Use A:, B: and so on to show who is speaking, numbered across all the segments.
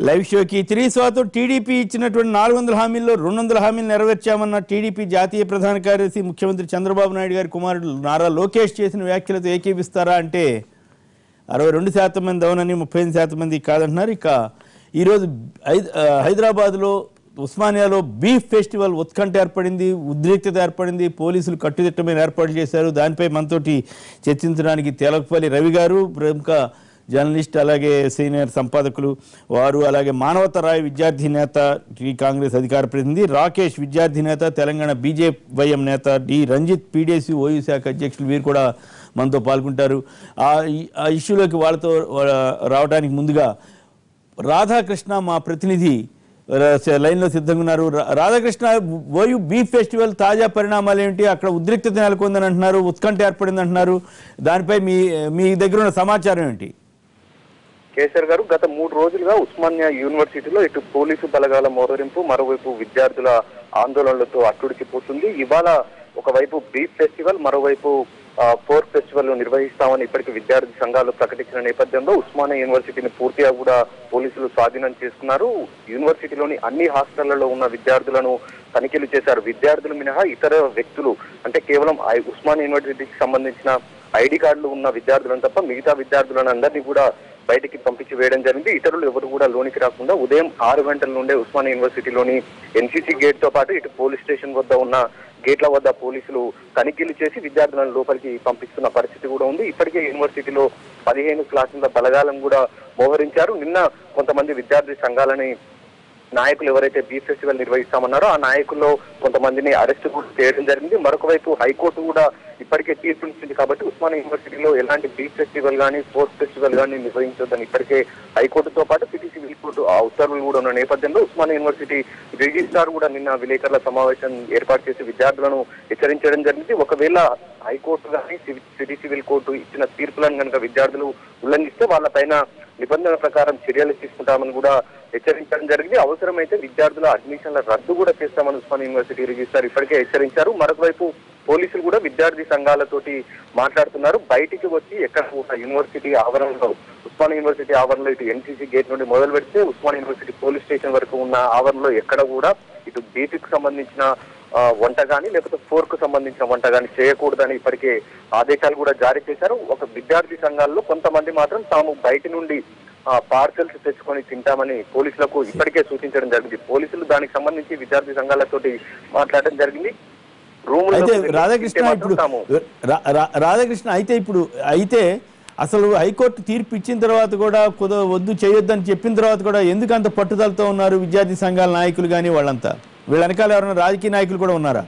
A: Live షోకి తిరిగి స్వాగతం టీడీపీ ఇచ్చినటువంటి నాలుగు వందల హామీల్లో రెండు వందల హామీలు నెరవేర్చామన్న టీడీపీ జాతీయ ప్రధాన కార్యదర్శి ముఖ్యమంత్రి చంద్రబాబు నాయుడు గారి కుమారుడు నారా లోకేష్ చేసిన వ్యాఖ్యలతో ఏకీపిస్తారా అంటే అరవై రెండు శాతం మంది అవునని ముప్పై ఎనిమిది శాతం మంది కాదంటున్నారు ఇక ఈరోజు హైద- ఆ, హైదరాబాద్లో ఉస్మానియాలో బీఫ్ ఫెస్టివల్ ఉత్కంఠ ఏర్పడింది ఉద్రిక్తత ఏర్పడింది పోలీసులు కట్టుదిట్టమైన ఏర్పాట్లు చేశారు దానిపై మనతోటి చర్చించడానికి తేలకపల్లి రవి గారు ప్రముఖ జర్నలిస్ట్ అలాగే సీనియర్ సంపాదకులు వారు అలాగే మానవతరాయ్ విద్యార్థి నేత టీ కాంగ్రెస్ అధికార ప్రతినిధి రాకేష్ విద్యార్థి నేత తెలంగాణ బీజేవైఎం నేత డి రంజిత్ పీడీసీ ఓయూ శాఖ అధ్యక్షులు వీరు కూడా మనతో పాల్గొంటారు ఆ ఈ- ఆ ఇష్యూలోకి వాళ్ళతో వా- రావడానికి ముందుగా రాధాకృష్ణ మా ప్రతినిధి ర- లైన్లో సిద్ధంగా ఉన్నారు రా- రాధాకృష్ణ ఓయూ బీఫ్ ఫెస్టివల్ తాజా పరిణామాలు ఏమిటి అక్కడ ఉద్రిక్తత నెలకొందని అంటున్నారు ఉత్కంఠ ఏర్పడింది అంటున్నారు దానిపై మీ మీ దగ్గర ఉన్న సమాచారం ఏంటి
B: కేసీఆర్ గారు గత మూడు రోజులుగా ఉస్మానియా యూనివర్సిటీలో ఇటు పోలీసు బలగాల మోహరింపు మరోవైపు విద్యార్థుల ఆందోళనలతో అట్టుడికిపోతుంది ఇవాళ ఒకవైపు బీఫ్ ఫెస్టివల్ మరోవైపు ఫోర్ ఫెస్టివల్ నిర్వహిస్తామని ఇప్పటికి విద్యార్థి సంఘాలు ప్రకటించిన నేపథ్యంలో ఉస్మానియా యూనివర్సిటీని పూర్తిగా కూడా పోలీసులు స్వాధీనం చేసుకున్నారు యూనివర్సిటీలోని అన్ని హాస్టళ్లలో ఉన్న విద్యార్థులను తనిఖీలు చేశారు విద్యార్థులు మినహా ఇతర వ్యక్తులు అంటే కేవలం ఐ- ఉస్మానియా యూనివర్సిటీకి సంబంధించిన ఐడి కార్డులు ఉన్న విద్యార్థులను తప్ప మిగతా విద్యార్థులను అందరినీ కూడా బయటికి పంపించి వేయడం జరిగింది ఇతరులు ఎవరు కూడా లోనికి రాకుండా ఉదయం ఆరు గంటల నుండే ఉస్మానియా యూనివర్సిటీలోని ఎన్సీసీ గేట్ తో పాటు ఇటు పోలీస్ స్టేషన్ వద్ద ఉన్న గేట్ల వద్ద పోలీసులు తనిఖీలు చేసి విద్యార్థులను లోపలికి పంపిస్తున్న పరిస్థితి కూడా ఉంది ఇప్పటికే యూనివర్సిటీలో పదిహేను క్లాసుల బలగాలను కూడా మోహరించారు నిన్న కొంతమంది విద్యార్థి సంఘాలని నాయకులు ఎవరైతే బీ ఫెస్టివల్ నిర్వహిస్తామన్నారో ఆ నాయకుల్లో కొంతమందిని అరెస్ట్ కూడా చేయడం జరిగింది మరొక వైపు హైకోర్టు కూడా ఇప్పటికే తీర్పునిచ్చింది కాబట్టి ఉస్మానియా యూనివర్సిటీలో ఎలాంటి బీ ఫెస్టివల్ కానీ స్పోర్ట్స్ ఫెస్టివల్ కానీ నిర్వహించొద్దని ఇప్పటికే హైకోర్టుతో పాటు సిటీ సివిల్ కోర్టు ఆ ఉత్తర్వులు కూడా ఉన్న నేపథ్యంలో ఉస్మానియా యూనివర్సిటీ రిజిస్ట్రార్ కూడా నిన్న విలేకరుల సమావేశం ఏర్పాటు చేసి విద్యార్థులను హెచ్చరించడం జరిగింది ఒకవేళ హైకోర్టు కానీ సిటీ సివిల్ కోర్టు ఇచ్చిన తీర్పులను కనుక విద్యార్థులు ఉల్లంఘిస్తే వాళ్ళపైన నిబంధనల ప్రకారం చర్యలు తీసుకుంటామని కూడా హెచ్చరించడం జరిగింది అవసరమైతే విద్యార్థుల అడ్మిషన్ల రద్దు కూడా చేస్తామని ఉస్మాన్ యూనివర్సిటీ రిజిస్ట్రార్ ఇప్పటికే హెచ్చరించారు మరొక వైపు పోలీసులు కూడా విద్యార్థి సంఘాలతోటి మాట్లాడుతున్నారు బయటికి వచ్చి ఎక్కడ కూడా యూనివర్సిటీ ఆవరణలో ఉస్మాన్ యూనివర్సిటీ ఆవరణలో ఇటు ఎన్సీసీ గేట్ నుండి మొదలు పెడితే ఉస్మాన్ యూనివర్సిటీ పోలీస్ స్టేషన్ వరకు ఉన్న ఆవరణలో ఎక్కడ కూడా ఇటు బీపీకి సంబంధించిన ఆ, వంట కానీ లేకపోతే ఫోర్ కు సంబంధించిన వంట కానీ చేయకూడదని ఇప్పటికే ఆదేశాలు కూడా జారీ చేశారు ఒక విద్యార్థి సంఘాల్లో కొంతమంది మాత్రం తాము బయట నుండి పార్సల్స్ తెచ్చుకొని తింటామని పోలీసులకు ఇప్పటికే సూచించడం జరిగింది పోలీసులు దానికి సంబంధించి విద్యార్థి సంఘాలతోటి మాట్లాడడం జరిగింది రూమ్
A: అయితే రాధాకృష్ణ ఇప్పుడు రా- రా- రాధాకృష్ణ అయితే ఇప్పుడు అయితే అసలు హైకోర్టు తీర్పు ఇచ్చిన తర్వాత కూడా కుద వద్దు చేయొద్దని చెప్పిన తర్వాత కూడా ఎందుకు అంత పట్టుదలతో ఉన్నారు విద్యార్థి సంఘాల నాయకులు కానీ వాళ్ళంతా వీళ్ళ వెనకాల ఎవరైనా రాజకీయ నాయకులు కూడా ఉన్నారా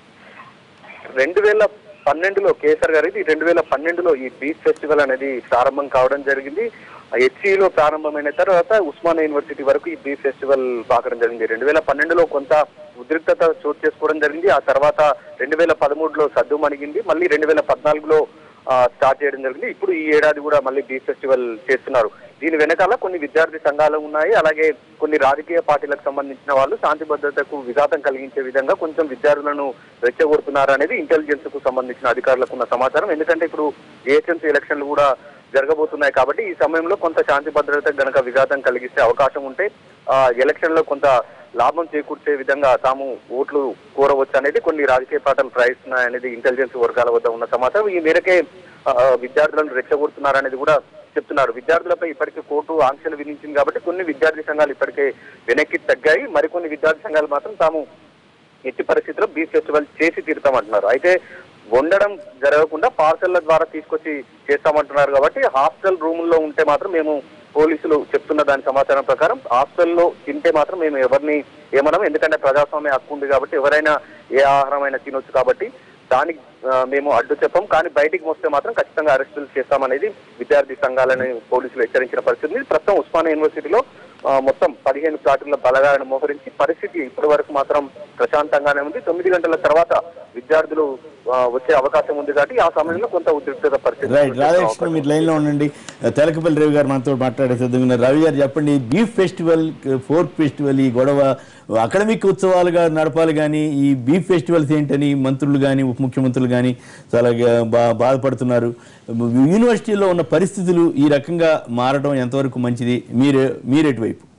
B: రెండు వేల పన్నెండులో కేసీఆర్ గారు ఇది రెండు వేల పన్నెండులో ఈ బీచ్ ఫెస్టివల్ అనేది ప్రారంభం కావడం జరిగింది హెచ్సిలో ప్రారంభమైన తర్వాత ఉస్మానియా యూనివర్సిటీ వరకు ఈ బీచ్ ఫెస్టివల్ పాకడం జరిగింది రెండు వేల పన్నెండులో కొంత ఉద్రిక్తత చోటు చేసుకోవడం జరిగింది ఆ తర్వాత రెండు వేల పదమూడులో సద్దు మణిగింది మళ్ళీ రెండు వేల పద్నాలుగులో ఆ, స్టార్ట్ చేయడం జరిగింది ఇప్పుడు ఈ ఏడాది కూడా మళ్ళీ బీచ్ ఫెస్టివల్ చేస్తున్నారు దీని వెనకాల కొన్ని విద్యార్థి సంఘాలు ఉన్నాయి అలాగే కొన్ని రాజకీయ పార్టీలకు సంబంధించిన వాళ్ళు శాంతి భద్రతకు విఘాతం కలిగించే విధంగా కొంచెం విద్యార్థులను రెచ్చగొడుతున్నారు అనేది ఇంటెలిజెన్స్ కు సంబంధించిన అధికారులకు ఉన్న సమాచారం ఎందుకంటే ఇప్పుడు ఏహెచ్ఎంసీ ఎలక్షన్లు కూడా జరగబోతున్నాయి కాబట్టి ఈ సమయంలో కొంత శాంతి భద్రతకు గనక విఘాతం కలిగిస్తే అవకాశం ఉంటే ఆ ఎలక్షన్ లో కొంత లాభం చేకూర్చే విధంగా తాము ఓట్లు కోరవచ్చు అనేది కొన్ని రాజకీయ పార్టీలు ప్రయత్నిస్తున్నాయి అనేది ఇంటెలిజెన్స్ వర్గాల వద్ద ఉన్న సమాచారం ఈ మేరకే ఆ, విద్యార్థులను రెచ్చగొడుతున్నారనేది కూడా చెప్తున్నారు విద్యార్థులపై ఇప్పటికే కోర్టు ఆంక్షలు విధించింది కాబట్టి కొన్ని విద్యార్థి సంఘాలు ఇప్పటికే వెనక్కి తగ్గాయి మరికొన్ని విద్యార్థి సంఘాలు మాత్రం తాము ఎట్టి పరిస్థితుల్లో బీచ్ ఫెస్టివల్ చేసి తీరుతామంటున్నారు అయితే వండడం జరగకుండా పార్సల్ల ద్వారా తీసుకొచ్చి చేస్తామంటున్నారు కాబట్టి హాస్టల్ రూముల్లో ఉంటే మాత్రం మేము పోలీసులు చెప్తున్న దాని సమాచారం ప్రకారం హాస్టల్లో తింటే మాత్రం మేము ఎవరిని ఏమనం ఎందుకంటే ప్రజాస్వామ్య హక్కు ఉంది కాబట్టి ఎవరైనా ఏ ఆహారం అయినా తినొచ్చు కాబట్టి దానికి ఆ, మేము అడ్డు చెప్పం కానీ బయటికి వస్తే మాత్రం ఖచ్చితంగా అరెస్టులు చేస్తామనేది విద్యార్థి సంఘాలని పోలీసులు హెచ్చరించిన పరిస్థితి ఉంది. ప్రస్తుతం ఉస్మానియా యూనివర్సిటీలో ఆ, మొత్తం పదిహేను ప్లాటుల బలగాలను మోహరించి పరిస్థితి ఇప్పటి వరకు మాత్రం ప్రశాంతంగానే ఉంది తొమ్మిది గంటల తర్వాత విద్యార్థులు ఆ, వచ్చే అవకాశం ఉంది కాబట్టి ఆ సమయంలో కొంత ఉద్రిక్తత పరిస్థితి
A: రైట్ రాధాకృష్ణ మీరు లైన్లో ఉండండి తెలకపల్లి రవి గారు మనతో మాట్లాడే సిద్ధంగా ఉన్నారు. రవి గారు చెప్పండి బీఫ్ ఫెస్టివల్ ఫోర్త్ ఫెస్టివల్ ఈ గొడవ అకాడమిక్ ఉత్సవాలుగా నడపాలి కానీ ఈ బీఫ్ ఫెస్టివల్స్ ఏంటని మంత్రులు కానీ ఉప ముఖ్యమంత్రులు కానీ చాలా బా బాధపడుతున్నారు యూనివర్సిటీలో ఉన్న పరిస్థితులు ఈ రకంగా మారడం ఎంతవరకు మంచిది మీరు మీరెటువైపు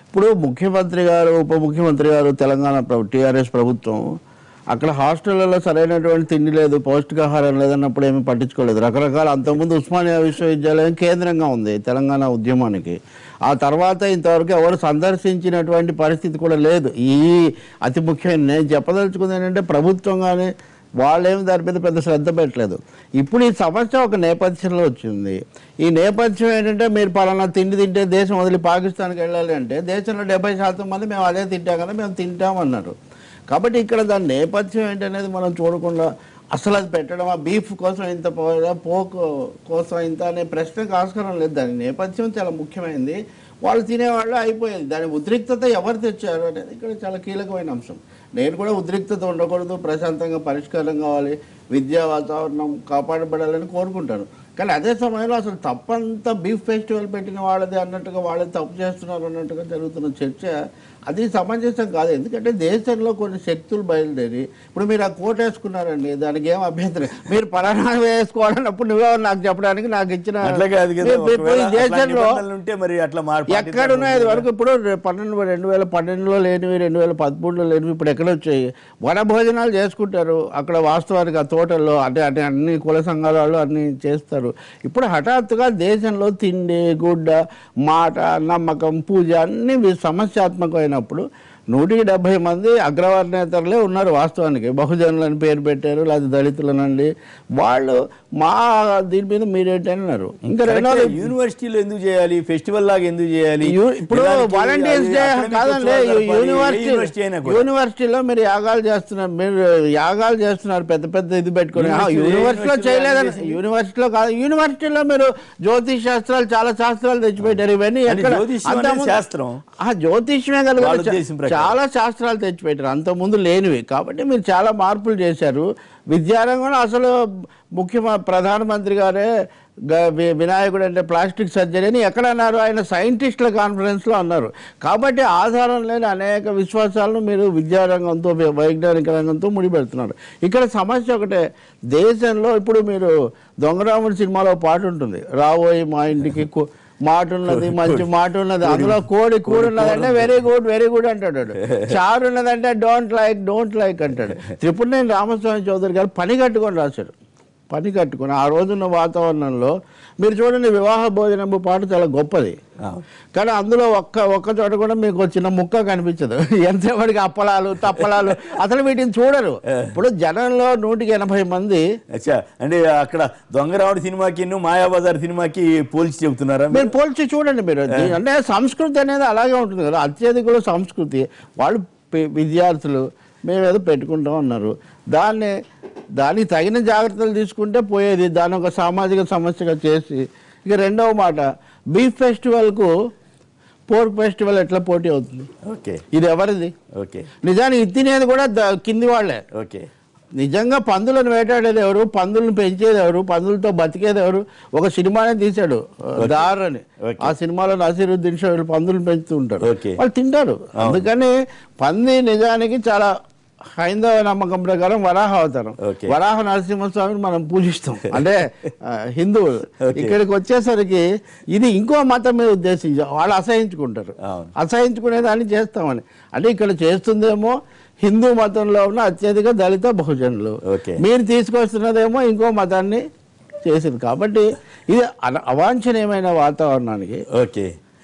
C: ఇప్పుడు ముఖ్యమంత్రి గారు ఉప ముఖ్యమంత్రి గారు తెలంగాణ ప్రభు టీఆర్ఎస్ ప్రభుత్వం అక్కడ హాస్టళ్లలో సరైనటువంటి తిండి లేదు పౌష్టికాహారం లేదన్నప్పుడు ఏమీ పట్టించుకోలేదు రకరకాల అంతకుముందు ఉస్మానియా విశ్వవిద్యాలయం కేంద్రంగా ఉంది తెలంగాణ ఉద్యమానికి ఆ తర్వాత ఇంతవరకు ఎవరు సందర్శించినటువంటి పరిస్థితి కూడా లేదు ఈ అతి ముఖ్యమైన నేను చెప్పదలుచుకుంది ఏంటంటే ప్రభుత్వం కానీ వాళ్ళేమి దాని మీద పెద్ద శ్రద్ధ పెట్టలేదు ఇప్పుడు ఈ సమస్య ఒక నేపథ్యంలో వచ్చింది ఈ నేపథ్యం ఏంటంటే మీరు పలానా తిండి తింటే దేశం వదిలి పాకిస్తాన్కి వెళ్ళాలి అంటే దేశంలో డెబ్బై శాతం మంది మేము అదే తింటాం కదా మేము తింటామన్నారు కాబట్టి ఇక్కడ దాని నేపథ్యం ఏంటనేది మనం చూడకుండా అసలు అది పెట్టడం ఆ బీఫ్ కోసం ఇంత పో- పోక్ కోసం ఇంత అనే ప్రశ్నకు ఆస్కారం లేదు దాని నేపథ్యం చాలా ముఖ్యమైనది వాళ్ళు తినేవాళ్ళు అయిపోయేది దాని ఉద్రిక్తత ఎవరు తెచ్చారు అనేది ఇక్కడ చాలా కీలకమైన అంశం నేను కూడా ఉద్రిక్తత ఉండకూడదు ప్రశాంతంగా పరిష్కారం కావాలి విద్యా వాతావరణం కాపాడబడాలని కోరుకుంటాను కానీ అదే సమయంలో అసలు తప్పంతా బీఫ్ ఫెస్టివల్ పెట్టిన వాళ్ళది అన్నట్టుగా వాళ్ళే తప్పు చేస్తున్నారు అన్నట్టుగా జరుగుతున్న చర్చ అది సమంజసం కాదు ఎందుకంటే దేశంలో కొన్ని శక్తులు బయలుదేరి ఇప్పుడు మీరు ఆ కోట్ వేసుకున్నారండి దానికి ఏం అభ్యంతరం మీరు పలానా వేసుకోవాలన్నప్పుడు నువ్వే నాకు చెప్పడానికి నాకు ఇచ్చిన
A: అట్లా కాదు కదా
C: మీరు- మీరు
A: ఒకవేళ
C: ఈ
A: అట్లాంటి
C: దేశంలో
A: నిబంధనలు ఉంటే మరి అట్లా మార్పు
C: ఎక్కడ ఉన్నాయి ఇది వరకు ఇప్పుడు రె- పన్నెండు రెండు వేల పన్నెండులో లేనివి రెండు వేల పదమూడులో లేనివి ఇప్పుడు ఎక్కడ వచ్చాయి వన భోజనాలు చేసుకుంటారు అక్కడ వాస్తవానికి ఆ తోటల్లో అంటే అంటే అన్ని కుల సంఘాల వాళ్ళు అన్ని చేస్తారు ఇప్పుడు హఠాత్తుగా దేశంలో తిండి గుడ్డ మాట నమ్మకం పూజ అన్ని వి- సమస్యాత్మకమైనప్పుడు నూటికి డెబ్బై మంది అగ్రవర్ణేతరులే ఉన్నారు వాస్తవానికి బహుజనులని పేరు పెట్టారు లేదా దళితులనండి వాళ్ళు మా దీని మీద మీరేంటని అన్నారు ఇంకా రెండోది
A: యూనివర్సిటీలో ఎందుకు చేయాలి ఫెస్టివల్ లాగా ఎందుకు చేయాలి
C: యు- ఇప్పుడు
A: నిజానికి
C: వాలంటీర్స్
A: అది
C: డే
A: academic
C: కాదండి
A: ఉత్సవాలు జరపాలి. ఏ
C: యూనివర్సిటీ
A: యూనివర్సిటీ అయినా కూడా.
C: యూనివర్సిటీలో మీరు యాగాలు చేస్తున్నారు మీరు యాగాలు చేస్తున్నారు పెద్ద పెద్ద ఇది పెట్టుకుని ఆ,
A: యూనివర్సిటీ-
C: యూనివర్సిటీలో
A: యూనివర్సిటీ
C: చేయలేదని
A: చేసింది?
C: యూనివర్సిటీలో కాదు యూనివర్సిటీలో మీరు జ్యోతిష్ శాస్త్రాలు చాలా శాస్త్రాలు తెచ్చిపెట్టారు ఇవన్నీ
A: అంటే
C: ఎక్కడ
A: జ్యోతిష్యం అనేది
C: అంతకుముందు-
A: శాస్త్రం.
C: ఆ జ్యోతిష్యమే
A: వాళ్ళ
C: కలగదు
A: ఉద్దేశం ప్రకారం.
C: చాలా శాస్త్రాలు తెచ్చిపెట్టారు అంతకుముందు లేనివి కాబట్టి మీరు చాలా మార్పులు చేశారు విద్యారంగంలో అసలు ముఖ్య ప్రధానమంత్రి గారే గ- వి- వినాయకుడు అంటే ప్లాస్టిక్ సర్జరీ అని ఎక్కడ అన్నారు ఆయన సైంటిస్టుల కాన్ఫరెన్స్లో అన్నారు కాబట్టి ఆధారం లేని అనేక విశ్వాసాలను మీరు విద్యారంగంతో వై- వైజ్ఞానిక రంగంతో ముడిపెడుతున్నారు ఇక్కడ సమస్య ఒకటే దేశంలో ఇప్పుడు మీరు దొంగరాముడి సినిమాలో పాట ఉంటుంది రాబోయి మా ఇంటికి కు- మాట ఉన్నది మంచి మాట ఉన్నది అందులో కోడి కూడు ఉన్నదంటే వెరీ గుడ్ వెరీ గుడ్ అంటాడు వాడు. చారు ఉన్నదంటే డోంట్ లైక్ డోంట్ లైక్ అంటాడు త్రిపురనేని రామస్వామి చౌదరి గారు పని కట్టుకొని రాశాడు పని కట్టుకొని ఆ రోజున్న వాతావరణంలో మీరు చూడండి వివాహ భోజనం పాట చాలా గొప్పది
A: అవును.
C: కానీ అందులో ఒక్క ఒక్క చోట కూడా మీకు ఒక చిన్న ముక్క కనిపించదు ఎంతసేపటికి అప్పలాలు తప్పలాలు అసలు వీటిని చూడరు ఇప్పుడు జనంలో నూటికి ఎనభై మంది
A: అచ్చా అంటే అక్కడ దొంగరావుడి సినిమాకి మాయాబజార్ సినిమాకి పోల్చి చెబుతున్నారా మీరు?
C: మీరు పోల్చి చూడండి మీరు దీ- అంటే సంస్కృతి అనేది అలాగే ఉంటుంది కదా అత్యధికులు సంస్కృతి వాళ్ళు పి- విద్యార్థులు మేము ఏదో పెట్టుకుంటాం అన్నారు దాన్ని దానికి తగిన జాగ్రత్తలు తీసుకుంటే పోయేది దాన్ని ఒక సామాజిక సమస్యగా చేసి ఇక రెండవ మాట బీఫ్ ఫెస్టివల్కు పోర్క్ ఫెస్టివల్ ఎట్లా పోటీ అవుతుంది
A: ఓకే
C: ఇది ఎవరిది
A: ఓకే
C: నిజానికి ఇది తినేది కూడా ద- కింది వాళ్ళే
A: ఓకే
C: నిజంగా పందులను వేటాడేది ఎవరు పందులను పెంచేది ఎవరు పందులతో బతికేది ఎవరు ఒక సినిమానే తీశాడు దార్ అని
A: Okay.
C: ఆ సినిమాలో నసీరుద్దీన్ షా వీళ్ళు పందులను పెంచుతూ ఉంటారు
A: Okay.
C: వాళ్ళు తింటారు అందుకని పంది నిజానికి చాలా హైందవ నమ్మకం ప్రకారం వరాహ అవతారం
A: Okay.
C: వరాహ నరసింహస్వామిని మనం పూజిస్తాం అంటే ఆ, హిందువులు
A: Okay.
C: ఇక్కడికి వచ్చేసరికి ఇది ఇంకో మతం మీద ఉద్దేశించి వాళ్ళు అసహించుకుంటారు
A: అవును.
C: అసహించుకునే దాన్ని చేస్తామని అంటే ఇక్కడ చేస్తుందేమో హిందూ మతంలో ఉన్న అత్యధిక దళిత బహుజనులు
A: ఓకే.
C: మీరు తీసుకొస్తున్నదేమో ఇంకో మతాన్ని చేసింది కాబట్టి ఇది అన- అవాంఛనీయమైన వాతావరణానికి
A: ఓకే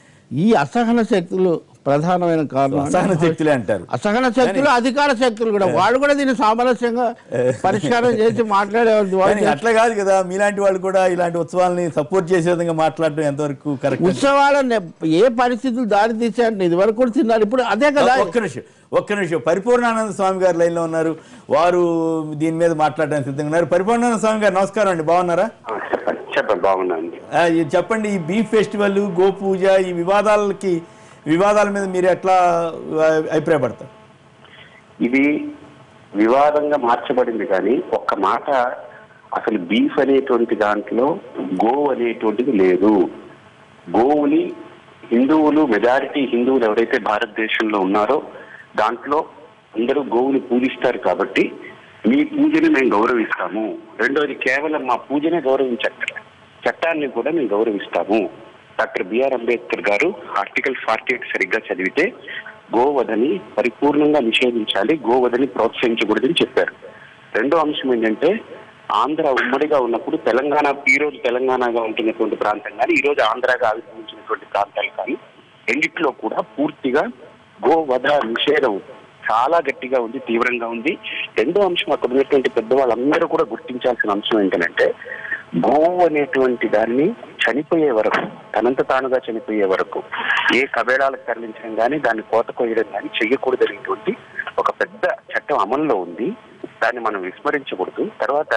C: ఈ అసహన శక్తులు ప్రధానమైన కారణం
A: అసహన శక్తులే అంటారు
C: అసహన శక్తులు అధికార శక్తులు కూడా వాళ్ళు కూడా దీన్ని సామరస్యంగా పరిష్కారం చేసి మాట్లాడేవాళ్ళు
A: కానీ
C: వాళ్ళు
A: అట్లా కాదు కదా మీలాంటి వాళ్ళు కూడా ఇలాంటి ఉత్సవాలని సపోర్ట్ చేసే విధంగా మాట్లాడడం ఎంతవరకు కరెక్ట్
C: ఉత్సవాల నె- ఏ పరిస్థితులు దారి తీసాయంటే ఇది వరకు కూడా తిన్నారు ఇప్పుడు అదే కదా
A: ఒక్క నిమిషం ఒక్క నిమిషం పరిపూర్ణానంద స్వామి గారు లైన్లో ఉన్నారు వారు దీని మీద మాట్లాడడానికి సిద్ధంగా ఉన్నారు పరిపూర్ణానంద స్వామి గారు నమస్కారం అండి బాగున్నారా
D: ఆ, చెప్పండి చెప్పండి బాగున్నాండి
A: ఆ, ఇది చెప్పండి ఈ బీఫ్ ఫెస్టివల్ గోపూజ ఈ వివాదాలకి వివాదాల మీద మీరు ఎట్లా ఆ, అభిప్రాయపడతారు
D: ఇది వివాదంగా మార్చబడింది కానీ ఒక్క మాట అసలు బీఫ్ అనేటువంటి దాంట్లో గో అనేటువంటిది లేదు గోవుని హిందువులు మెజారిటీ హిందువులు ఎవరైతే భారతదేశంలో ఉన్నారో దాంట్లో అందరూ గోవుని పూజిస్తారు కాబట్టి మీ పూజని మేము గౌరవిస్తాము రెండోది కేవలం మా పూజనే గౌరవించట్లే చట్టాన్ని కూడా మేము గౌరవిస్తాము డాక్టర్ బిఆర్ అంబేద్కర్ గారు ఆర్టికల్ ఫార్టీ ఎయిట్ సరిగ్గా చదివితే గోవధని పరిపూర్ణంగా నిషేధించాలి గోవధని ప్రోత్సహించకూడదని చెప్పారు రెండో అంశం ఏంటంటే ఆంధ్ర ఉమ్మడిగా ఉన్నప్పుడు తెలంగాణ ఈ రోజు తెలంగాణగా ఉంటున్నటువంటి ప్రాంతం కానీ ఈ రోజు ఆంధ్రగా ఆవిర్భవించినటువంటి ప్రాంతాలు కానీ రెండిట్లో కూడా పూర్తిగా గోవధ నిషేధం చాలా గట్టిగా ఉంది తీవ్రంగా ఉంది రెండో అంశం అక్కడ ఉన్నటువంటి పెద్దవాళ్ళందరూ కూడా గుర్తించాల్సిన అంశం ఏంటంటే గోవు అనేటువంటి దాన్ని చనిపోయే వరకు తనంత తానుగా చనిపోయే వరకు ఏ కబేళాలకు తరలించడం కానీ దాన్ని కోత కొయ్యడం కానీ చెయ్యకూడదనేటువంటి ఒక పెద్ద చట్టం అమల్లో ఉంది దాన్ని మనం విస్మరించకూడదు తర్వాత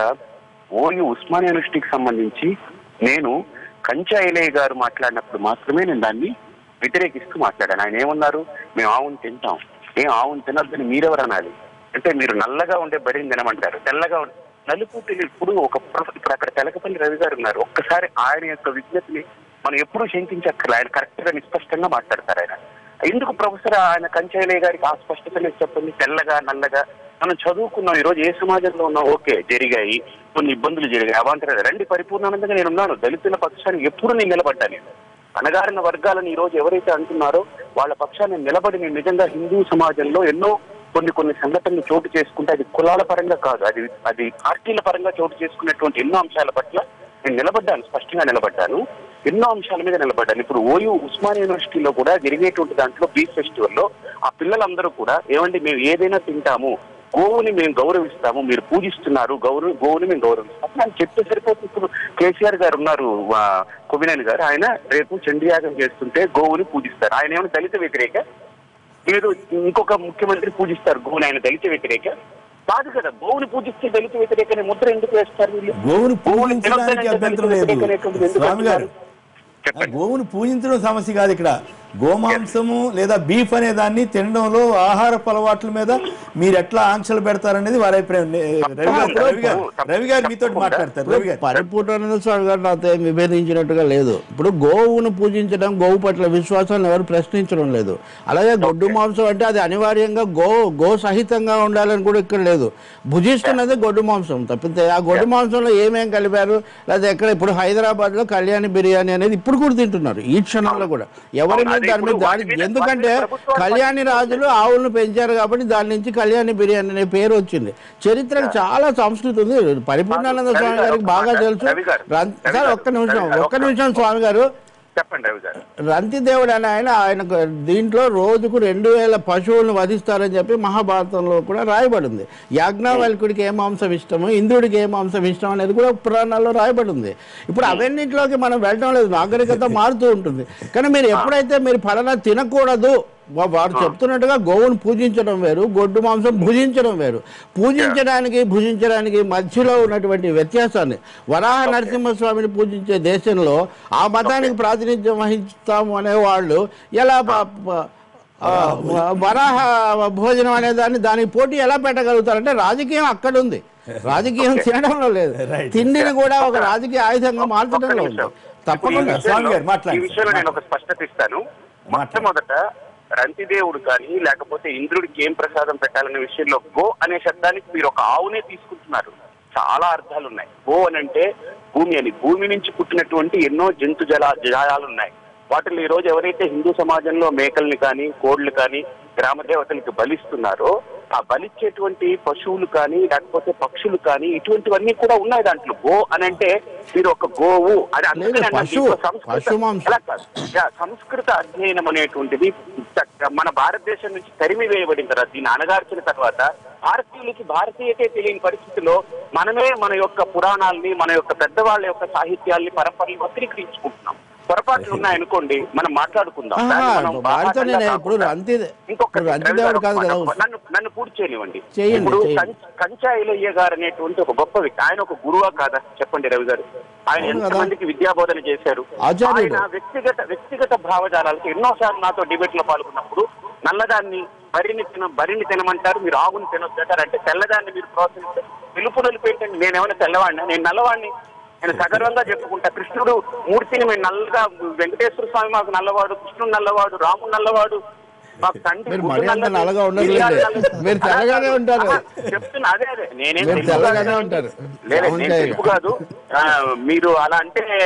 D: ఓయూ ఉస్మానియా యూనివర్సిటీకి సంబంధించి నేను కంచా ఎలయ్య గారు మాట్లాడినప్పుడు మాత్రమే నేను దాన్ని వ్యతిరేకిస్తూ మాట్లాడాను ఆయన ఏమన్నారు మేము ఆవును తింటాం ఏం ఆవును తినొద్దని మీరెవరు అనాలి అంటే మీరు నల్లగా ఉండే బరిని తినమంటారు తెల్లగా ఉండే నలుపు తెలుగు ఇప్పుడు ఒక ప్రొఫె- ఇప్పుడు అక్కడ తెలకపల్లి రవి గారు ఉన్నారు ఒక్కసారి ఆయన యొక్క విజ్ఞతని మనం ఎప్పుడూ శంకించక్కర్లే ఆయన కరెక్ట్ గా నిస్పష్టంగా మాట్లాడతారు ఆయన ఎందుకు ప్రొఫెసర్ ఆయన కంచైలయ్య గారికి ఆ స్పష్టతనే చెప్పండి తెల్లగా నల్లగా మనం చదువుకున్నాం ఈ రోజు ఏ సమాజంలో ఉన్నాం ఓకే జరిగాయి కొన్ని ఇబ్బందులు జరిగాయి అవాంతరాలు రండి పరిపూర్ణానందంగా నేను ఉన్నాను దళితుల పక్షానికి ఎప్పుడు నేను నిలబడ్డాను నేను అణగారిన వర్గాలను ఈ రోజు ఎవరైతే అంటున్నారో వాళ్ళ పక్షాన్ని నిలబడి నేను నిజంగా హిందూ సమాజంలో ఎన్నో కొన్ని కొన్ని సంఘటనలు చోటు చేసుకుంటే అది కులాల పరంగా కాదు అది అది పార్టీల పరంగా చోటు చేసుకున్నటువంటి ఎన్నో అంశాల పట్ల నేను నిలబడ్డాను స్పష్టంగా నిలబడ్డాను ఎన్నో అంశాల మీద నిలబడ్డాను ఇప్పుడు ఓయూ ఉస్మానియా యూనివర్సిటీలో కూడా జరిగేటువంటి దాంట్లో బీచ్ ఫెస్టివల్లో ఆ పిల్లలందరూ కూడా ఏమండి మేము ఏదైనా తింటాము గోవుని మేము గౌరవిస్తాము మీరు పూజిస్తున్నారు గౌరవ గోవుని మేము గౌరవిస్తాము అని చెప్తే సరిపోతుంది ఇప్పుడు కేసీఆర్ గారు ఉన్నారు ఆ, కొవినేని గారు ఆయన రేపు చండీయాగం చేస్తుంటే గోవుని పూజిస్తారు ఆయన ఏమైనా దళిత వ్యతిరేక లేదు ఇంకొక ముఖ్యమంత్రి పూజిస్తారు గోవుని ఆయన దళిత వ్యతిరేక కాదు కదా గోవుని పూజిస్తే దళిత వ్యతిరేక అనే ముద్ర ఎందుకు వేస్తారు వీళ్ళు
A: గోవును
D: గోవుని
A: పూజించడానికి
D: తినొద్దనంటే
A: అభ్యంతరం
D: దళిత
A: లేదు
D: వ్యతిరేక అనేటువంటిది ఎందుకు
A: స్వామి గారు
D: అంటున్నారు? చెప్పండి
A: గోవును పూజించడం సమస్య కాదు ఇక్కడ గోమాంసము లేదా బీఫ్ అనే దాన్ని తినడంలో ఆహారపు అలవాట్ల మీద మీరు ఎట్లా ఆంక్షలు పెడతారనేది వారి అభిప్రాయం నే- రవి గారు రవి గారు రవి గారు మీతో మాట్లాడతారు రవి గారు
C: పరిపూర్ణానంద స్వామి గారు నాతో ఏం విభేదించినట్టుగా లేదు ఇప్పుడు గోవును పూజించడం గోవు పట్ల విశ్వాసాన్ని ఎవరు ప్రశ్నించడం లేదు అలాగే గొడ్డు మాంసం అంటే అది అనివార్యంగా గో గో సహితంగా ఉండాలని కూడా ఇక్కడ లేదు భుజిస్తున్నది గొడ్డు మాంసం తప్పితే ఆ గొడ్డు మాంసంలో ఏమేం కలిపారు లేదా ఎక్కడ ఇప్పుడు హైదరాబాద్ లో కళ్యాణి బిర్యానీ అనేది ఇప్పుడు కూడా తింటున్నారు ఈ క్షణంలో కూడా ఎవరి మీద
D: అదే
C: దాని మీద
D: ఇప్పుడు
C: దాడి
D: వాటి మీద-
C: ఎందుకంటే
D: వాటి మీద ప్రభుత్వాలు
C: కళ్యాణి రాజులు ఆవులను పెంచారు కాబట్టి దాని నుంచి కళ్యాణి బిర్యానీ అనే పేరు వచ్చింది చరిత్రకు చాలా సంస్కృతి ఉంది పరిపూర్ణానంద
D: రవి
C: స్వామి
D: గారు,
C: గారికి
D: ఒక్క
C: బాగా
D: మాట.
C: తెలుసు
D: రవి గారు,
C: రన్-
D: రవి
C: సార్
D: గారు,
C: ఒక్క నిమిషం
D: రవి గారు,
C: ఒక్క
D: ఒక్క
C: నిమిషం స్వామి గారు
D: చెప్పండి రవి గారు
C: రంతిదేవుడు అని ఆయన ఆయన దీంట్లో రోజుకు రెండు వేల పశువులను వధిస్తారని చెప్పి మహాభారతంలో కూడా రాయబడింది యాజ్ఞావల్కుడికి ఏ మాంసం ఇష్టము ఇంద్రుడికి ఏ మాంసం ఇష్టం అనేది కూడా పురాణాల్లో రాయబడి ఉంది ఇప్పుడు అవన్నింటిలోకి మనం వెళ్ళడం లేదు నాగరికత మారుతూ ఉంటుంది కానీ మీరు ఎప్పుడైతే మీరు ఫలానా తినకూడదు వా- వారు చెప్తున్నట్టుగా గోవును పూజించడం వేరు గొడ్డు మాంసం భుజించడం వేరు పూజించడానికి భుజించడానికి మధ్యలో ఉన్నటువంటి వ్యత్యాసాన్ని వరాహ నరసింహస్వామిని పూజించే దేశంలో ఆ మతానికి ప్రాతినిధ్యం వహిస్తాము అనే వాళ్ళు ఎలా ప- ప- ఆ, వరాహ భోజనం అనే దాన్ని దానికి పోటీ ఎలా పెట్టగలుగుతారంటే రాజకీయం అక్కడ ఉంది రాజకీయం తినడంలో లేదు
A: Right.
C: తిండిని కూడా ఒక రాజకీయ ఆయుధంగా
D: ఒక్క
C: మార్చడంలో ఉంది
D: నిమిషం.
C: తప్పకుండా
D: ఇప్పుడు ఈ
A: స్వామి గారు
D: విషయంలో-
A: మాట్లాడండి.
D: ఈ విషయంలో నేను ఒక స్పష్టత ఇస్తాను మొట్టమొదట రంతిదేవుడు కానీ లేకపోతే ఇంద్రుడికి ఏం ప్రసాదం పెట్టాలనే విషయంలో గో అనే శబ్దానికి మీరు ఒక ఆవునే తీసుకుంటున్నారు చాలా అర్థాలు ఉన్నాయి గో అని అంటే భూమి అని భూమి నుంచి పుట్టినటువంటి ఎన్నో జంతు జల జలాలు ఉన్నాయి వాటిలో ఈ రోజు ఎవరైతే హిందూ సమాజంలో మేకల్ని కానీ కోళ్లు కానీ గ్రామ దేవతలకి బలిస్తున్నారో ఆ బలిచ్చేటువంటి పశువులు కానీ లేకపోతే పక్షులు కానీ ఇటువంటివన్నీ కూడా ఉన్నాయి దాంట్లో గో అని అంటే మీరు ఒక గోవు అని అందుకనే
C: లేదు,
D: అన్నాను.
C: పశువు.
D: దీంట్లో సంస్కృత-
C: పశు మాంసం.
D: అలా కాదు. యా, సంస్కృత అధ్యయనం అనేటువంటిది చ- మన భారతదేశం నుంచి తరిమి వేయబడిన తర్వాత దీన్ని అణగార్చిన తర్వాత భారతీయులకి భారతీయతే తెలియని పరిస్థితిలో మనమే మన యొక్క పురాణాల్ని మన యొక్క పెద్దవాళ్ళ యొక్క సాహిత్యాల్ని పరంపరని వక్రీకరించుకుంటున్నాం పొరపాట్లు ఉన్నాయనుకోండి మనం మాట్లాడుకుందాం
C: ఆహా,
D: దాన్ని మనం
C: వారితో నేను
D: బాహాటంగా
C: ఇప్పుడు
D: కాకుండా-
C: రంతి
D: ఇంకొకటి,
C: ఇప్పుడు రంతి
D: రవి
C: దేవుడు
D: గారు
C: కాదు కదా
D: ఒక- నన్ను నన్ను పూర్తి చేయనివ్వండి
C: చేయండి,
D: ఇప్పుడు
C: చేయండి.
D: కం- కంచా ఇలయ్య గారు అనేటువంటి ఒక గొప్ప వ్యక్తి ఆయన ఒక గురువా కాదా చెప్పండి రవి గారు ఆయన
C: అవును కదా.
D: ఎంతమందికి విద్యాబోధన చేశారు
C: ఆచార్యుడు.
D: ఆయన వ్యక్తిగత వ్యక్తిగత భావజాలాలకు ఎన్నోసార్లు నాతో డిబేట్ లో పాల్గొన్నప్పుడు నల్లదాన్ని బరిని తిన బరిని తినమంటారు మీరు ఆవుని తినొద్దంటారు అంటే తెల్లదాన్ని మీరు ప్రోత్సహిస్తారు పిలుపు నలిపేటండి నేనేమైనా తెల్లవాడిని నేను నల్లవాడిని నేను సగర్వంగా చెప్పుకుంటా కృష్ణుడు మూర్తిని మేము నల్లగా వెంకటేశ్వర స్వామి మాకు నల్లవాడు కృష్ణుడు నల్లవాడు రాముడు నల్లవాడు మాకు తండ్రి
C: మీరు
D: గుడ్డు
C: మరీ అంత
D: నల్లది,
C: నల్లగా ఉండరులేండి.
D: మిరియాలు నల్లది.
C: మీరు తెల్లగానే ఉంటారు.
D: ఆహా, చెప్తున్నా అదే అదే నేనేం
C: మీరు
D: తెలుగు
C: తెల్లగానే
D: కాదు.
C: ఉంటారు.
D: లేదు
C: అవును
D: నేను
C: కదా.
D: తెలుగు కాదు ఆ, మీరు అలా అంటే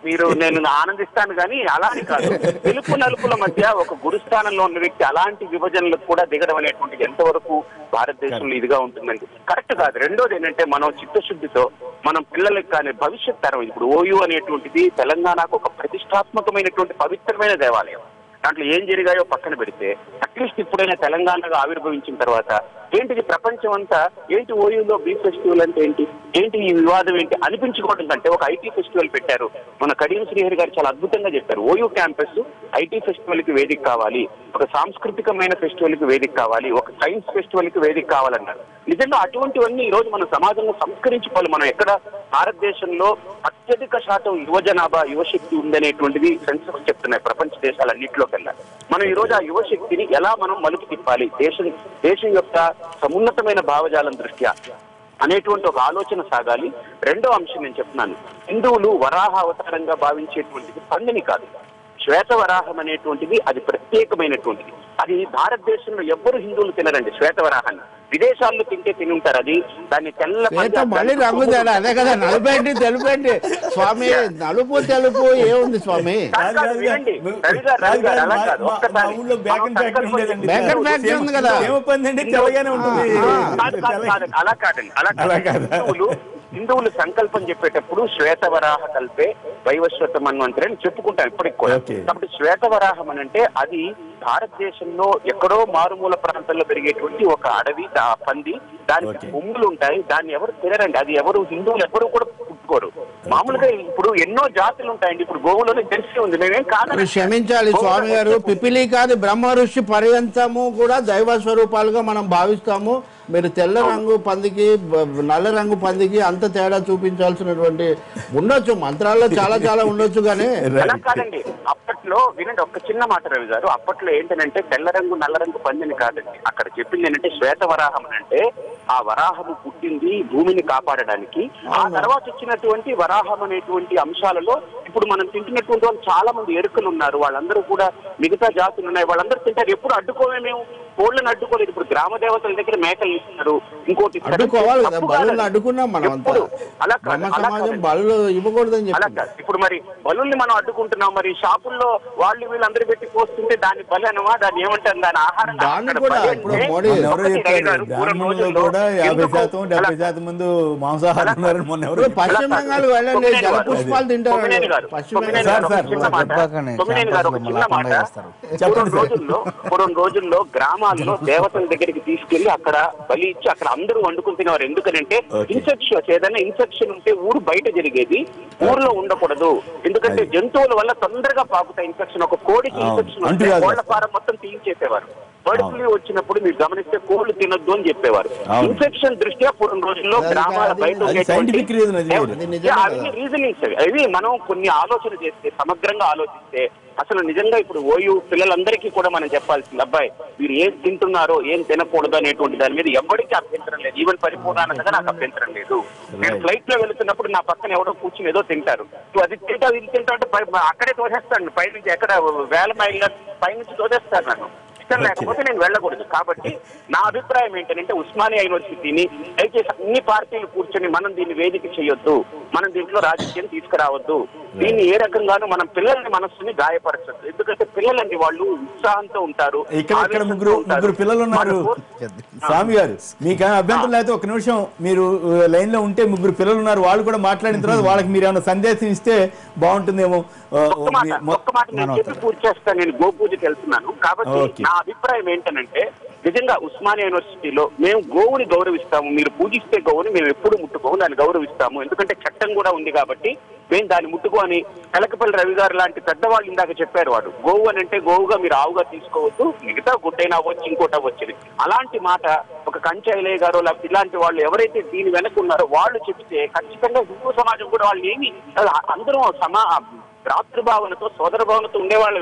D: మీరు నేను ఆనందిస్తాను కానీ అలాని కాదు తెలుపు నలుపుల మధ్య ఒక గురుస్థానంలో ఉన్న వ్యక్తి అలాంటి విభజనలకు కూడా దిగడం అనేటువంటిది ఎంతవరకు భారతదేశంలో ఇదిగా ఉంటుందండి కరెక్ట్ కాదు రెండోది ఏంటంటే మనం చిత్తశుద్ధితో మనం పిల్లలకి కానీ భవిష్యత్ తరం ఇప్పుడు ఓయూ అనేటువంటిది తెలంగాణకు ఒక ప్రతిష్టాత్మకమైనటువంటి పవిత్రమైన దేవాలయం దాంట్లో ఏం జరిగాయో పక్కన పెడితే అట్లీస్ట్ ఇప్పుడైనా తెలంగాణగా ఆవిర్భవించిన తర్వాత ఏంటిది ప్రపంచం అంతా ఏంటి ఓయూలో బీ ఫెస్టివల్ అంటే ఏంటి ఏంటి ఈ వివాదం ఏంటి అనిపించుకోవడం కంటే ఒక ఐటీ ఫెస్టివల్ పెట్టారు మన కడియం శ్రీహరి గారు చాలా అద్భుతంగా చెప్పారు ఓయూ క్యాంపస్ ఐటీ ఫెస్టివల్ కి వేదిక కావాలి ఒక సాంస్కృతికమైన ఫెస్టివల్ కి వేదిక కావాలి ఒక సైన్స్ ఫెస్టివల్ కి వేదిక కావాలన్నారు నిజంగా అటువంటివన్నీ ఈ రోజు మన సమాజంలో సంస్కరించుకోవాలి మనం ఎక్కడ భారతదేశంలో అత్యధిక శాతం యువ జనాభా యువశక్తి ఉందనేటువంటిది సెన్సెస్ చెప్తున్నాయి ప్రపంచ దేశాలన్నింటిలోకెల్లా మనం ఈ రోజు ఆ యువశక్తిని ఎలా మనం మలుపు తిప్పాలి దేశం దేశం యొక్క సమున్నతమైన భావజాలం దృష్ట్యా అనేటువంటి ఒక ఆలోచన సాగాలి రెండో అంశం నేను చెప్తున్నాను హిందువులు వరాహ అవతారంగా భావించేటువంటిది పందిని కాదు శ్వేత వరాహం అనేటువంటిది అది ప్రత్యేకమైనటువంటిది అది భారతదేశంలో ఎవ్వరు హిందువులు తినరండి శ్వేత వరాహాన్ని విదేశాల్లో తింటే తిని ఉంటారు అది దాన్ని తెల్ల
C: శ్వేత మళ్ళీ రంగు తేడా అదే కదా నలుపేంటి తెలుపేంటి స్వామి నలుపు తెలుపు ఏముంది స్వామి
D: కాదు, కాదు, వినండి. రవి గారు, రవి గారు, అలా కాదు.
A: మా- మా
D: ఒక్కసారి.
A: ఊళ్ళో బేకన్
D: మా
A: ఫ్యాక్టరీ
D: సంకల్పం
A: ఉండేదండి
C: బేకన్ ఫ్యాక్టరీ ఉంది కదా.
A: ఏమ పంది అంటే తెల్లగానే ఉంటుంది
C: ఆ,
D: కాదు, కాదు, కాదు, అలా కాదండి అలా
A: అలా
D: కాదు
A: కాదా?
D: హిందువులు హిందువులు సంకల్పం చెప్పేటప్పుడు శ్వేతవరాహ కల్పే వైవస్వత మన్వంతరి అని చెప్పుకుంటాం ఇప్పటికి కూడా
A: ఓకే.
D: కాబట్టి శ్వేతవరాహం అని అంటే అది భారతదేశంలో ఎక్కడో మారుమూల ప్రాంతాల్లో పెరిగేటువంటి ఒక అడవి దా పంది దానికి
A: ఓకే.
D: కొమ్ములు ఉంటాయి దాన్ని ఎవరు తినరండి అది ఎవరు హిందువులు ఎవరు కూడా పుట్టుకోరు మామూలుగా ఇప్పుడు ఎన్నో జాతులు ఉంటాయండి ఇప్పుడు గోవులోనే జెర్సీ ఉంది మేమేం కాదు
C: మీరు క్షమించాలి స్వామి గారు పిపిలి కాదు బ్రహ్మ ఋషి పర్యంతము కూడా దైవ స్వరూపాలుగా మనం భావిస్తాము మీరు తెల్ల రంగు పందికి బ- నల్ల రంగు పందికి అంత తేడా చూపించాల్సినటువంటి ఉండొచ్చు మంత్రాల్లో చాలా చాలా ఉండొచ్చు కానీ
D: అలా కాదండి అప్పట్లో వినండి ఒక్క చిన్న మాట రవి గారు అప్పట్లో ఏంటంటే తెల్ల రంగు నల్ల రంగు పందిని కాదండి అక్కడ చెప్పింది ఏంటంటే శ్వేత వరాహం అని అంటే ఆ వరాహము పుట్టింది భూమిని కాపాడడానికి ఆ తర్వాత వచ్చినటువంటి వరాహం అనేటువంటి అంశాలలో ఇప్పుడు మనం తింటున్నటువంటి వాళ్ళు చాలా మంది ఎరుకలు ఉన్నారు వాళ్ళందరూ కూడా మిగతా జాతులు ఉన్నాయి వాళ్ళందరూ తింటారు ఎప్పుడు అడ్డుకోమే మేము కోళ్ళని అడ్డుకోలేదు ఇప్పుడు గ్రామ దేవతల దగ్గర మేకలు ఇస్తారు ఇంకోటి ఇస్తారు.
C: అడ్డుకోవాలి కదా
D: తప్పు
C: బలులు
D: కాదండి.
C: అడ్డుకున్నాం మనం అంతా
D: ఎప్పుడు? అలా కాదు,
C: బ్రహ్మ
D: అలా
C: సమాజం
D: కాదండి.
C: బలు ఇవ్వకూడదని
D: అలా
C: చెప్పి
D: కాదు ఇప్పుడు మరి బలుల్ని మనం అడ్డుకుంటున్నాం మరి షాపుల్లో వాళ్ళు వీళ్ళందరూ పెట్టి పోస్తుంటే దాన్ని బలి అనవా దాన్ని ఏమంటారు దాని ఆహారం
C: దాన్ని
D: అక్కడ
C: కూడా
D: బలి
C: ఇప్పుడు
D: అంటే
C: మోడీ
A: మొన్న ఎవరో
D: ఒకటి
A: చెప్పారు
D: గారు పూర్వం
A: బ్రాహ్మణుల్లో
D: రోజుల్లో
A: కూడా యాభై
D: ఎందుకు
A: శాతం డెబ్బై
D: అలా-
A: శాతం మంది మాంసాహారం ఉన్నారని మొన్న ఎవరో
C: ఇప్పుడు పశ్చిమ బెంగాల్ వెళ్ళండి
D: కొమ్మినేని
C: జల
D: గారు.
C: పుష్పాలు తింటారు
D: కొమ్మినేని గారు.
C: పశ్చిమ
D: కొమ్మినేని
C: బెంగాల్
D: గారు
A: సార్,
D: ఒక చిన్న
A: సార్,
D: మాట.
E: చెప్పకండి.
D: కొమ్మినేని గారు ఒక
E: క్యాంపస్లో
D: చిన్న
E: మళ్ళా
D: మాట
E: చేస్తారు.
A: చెప్పండి
D: పూర్వం
A: సార్.
D: రోజుల్లో పూర్వం రోజుల్లో గ్రామాల్లో దేవతల దగ్గరికి తీసుకెళ్లి అక్కడ బలి ఇచ్చి అక్కడ అందరూ వండుకుని తినేవారు ఎందుకంటే
A: ఓకే.
D: ఇన్ఫెక్షన్ ఏదైనా ఇన్ఫెక్షన్ ఉంటే ఊరు బయట జరిగేది ఊర్లో ఉండకూడదు ఎందుకంటే
A: అది.
D: జంతువుల వల్ల తొందరగా పాకుతాయి ఇన్ఫెక్షన్ ఒక కోడికి
A: అవును.
D: ఇన్ఫెక్షన్
A: అంటు
D: ఉంటే
A: వ్యాధులు.
D: కోళ్ల ఫారం మొత్తం తీయించేసేవారు బర్డ్ ఫ్లూ వచ్చినప్పుడు మీరు గమనిస్తే కోళ్లు తినొద్దు అని చెప్పేవారు
A: అవును.
D: ఇన్ఫెక్షన్ దృష్ట్యా పూర్వం రోజుల్లో
C: అది
D: గ్రామాల
C: కాదు,
D: బయట
C: అది
D: ఉండేటువంటి-
A: scientific reason అది వేరు.
C: అది నిజమే
D: యా,
C: కదా.
D: అవి రీజనింగ్స్ అవి అవి మనం కొన్ని ఆలోచన చేస్తే సమగ్రంగా ఆలోచిస్తే అసలు నిజంగా ఇప్పుడు ఓయూ పిల్లలందరికీ కూడా మనం చెప్పాల్సింది అబ్బాయి మీరు ఏం తింటున్నారో ఏం తినకూడదు అనేటువంటి దాని మీద ఎవరికి అభ్యంతరం లేదు ఈవెన్ పరిపూర్ణానందగా నాకు అభ్యంతరం లేదు నేను
A: Right.
D: ఫ్లైట్ లో వెళ్తున్నప్పుడు నా పక్కన ఎవరో కూర్చుని ఏదో తింటారు నువ్వు అది తింటావు ఇది తింటావు అంటే పై- అక్కడే తోసేస్తాను పైనుంచి ఎక్కడ వేల మైళ్ళ పైనుంచి తోసేస్తాను నన్ను ఇష్టం లేకపోతే నేను వెళ్ళకూడదు కాబట్టి నా అభిప్రాయం ఏంటంటే ఉస్మానియా యూనివర్సిటీని దయచేసి అన్ని పార్టీలు కూర్చొని మనం దీన్ని వేదిక చేయొద్దు మనం దీంట్లో రాజకీయం తీసుకురావద్దు దీన్ని ఏ రకంగానూ మనం పిల్లల్ని మనస్సుని గాయపరచద్దు ఎందుకంటే పిల్లలండి వాళ్ళు ఉత్సాహంతో ఉంటారు
A: ఇక్కడ ఇక్కడ
D: ఆవేశంతో
A: ముగ్గురు
D: ఉంటారు.
A: ముగ్గురు పిల్లలు ఉన్నారు
D: మనకు-
A: స్వామి గారు మీకు అభ్యంతరం లేకపోతే ఒక నిమిషం మీరు లైన్ లో ఉంటే ముగ్గురు పిల్లలు ఉన్నారు వాళ్ళు కూడా మాట్లాడిన తర్వాత వాళ్ళకి మీరు ఏమైనా సందేశం ఇస్తే బాగుంటుందేమో ఆ,
D: ఒక్క మాట
A: మీ- మొ-
D: ఒక్క మాట నేను చెప్పి పూర్తి చేస్తాను నేను గోపూజకి వెళ్తున్నాను కాబట్టి
A: ఓకే.
D: నా అభిప్రాయం ఏంటనంటే నిజంగా ఉస్మానియా యూనివర్సిటీలో మేము గోవుని గౌరవిస్తాము మీరు పూజిస్తే గోవుని మేము ఎప్పుడు ముట్టుకోము దాన్ని గౌరవిస్తాము ఎందుకంటే చట్టం కూడా ఉంది కాబట్టి మేము దాన్ని ముట్టుకో అని కలకపల్లి రవి గారు లాంటి పెద్దవాళ్ళు ఇందాక చెప్పారు వాడు గోవు అని అంటే గోవుగా మీరు ఆవుగా తీసుకోవద్దు మిగతా గుడ్డైనా అవ్వచ్చు ఇంకోటి అవ్వచ్చు అలాంటి మాట ఒక కంచైలయ్య గారు లేకపోతే ఇలాంటి వాళ్ళు ఎవరైతే దీని వెనక ఉన్నారో వాళ్ళు చెప్తే ఖచ్చితంగా హిందూ సమాజం కూడా వాళ్ళు ఏమి అందరూ సమా భ్రాతృభావనతో సోదర భావనతో ఉండేవాళ్ళవే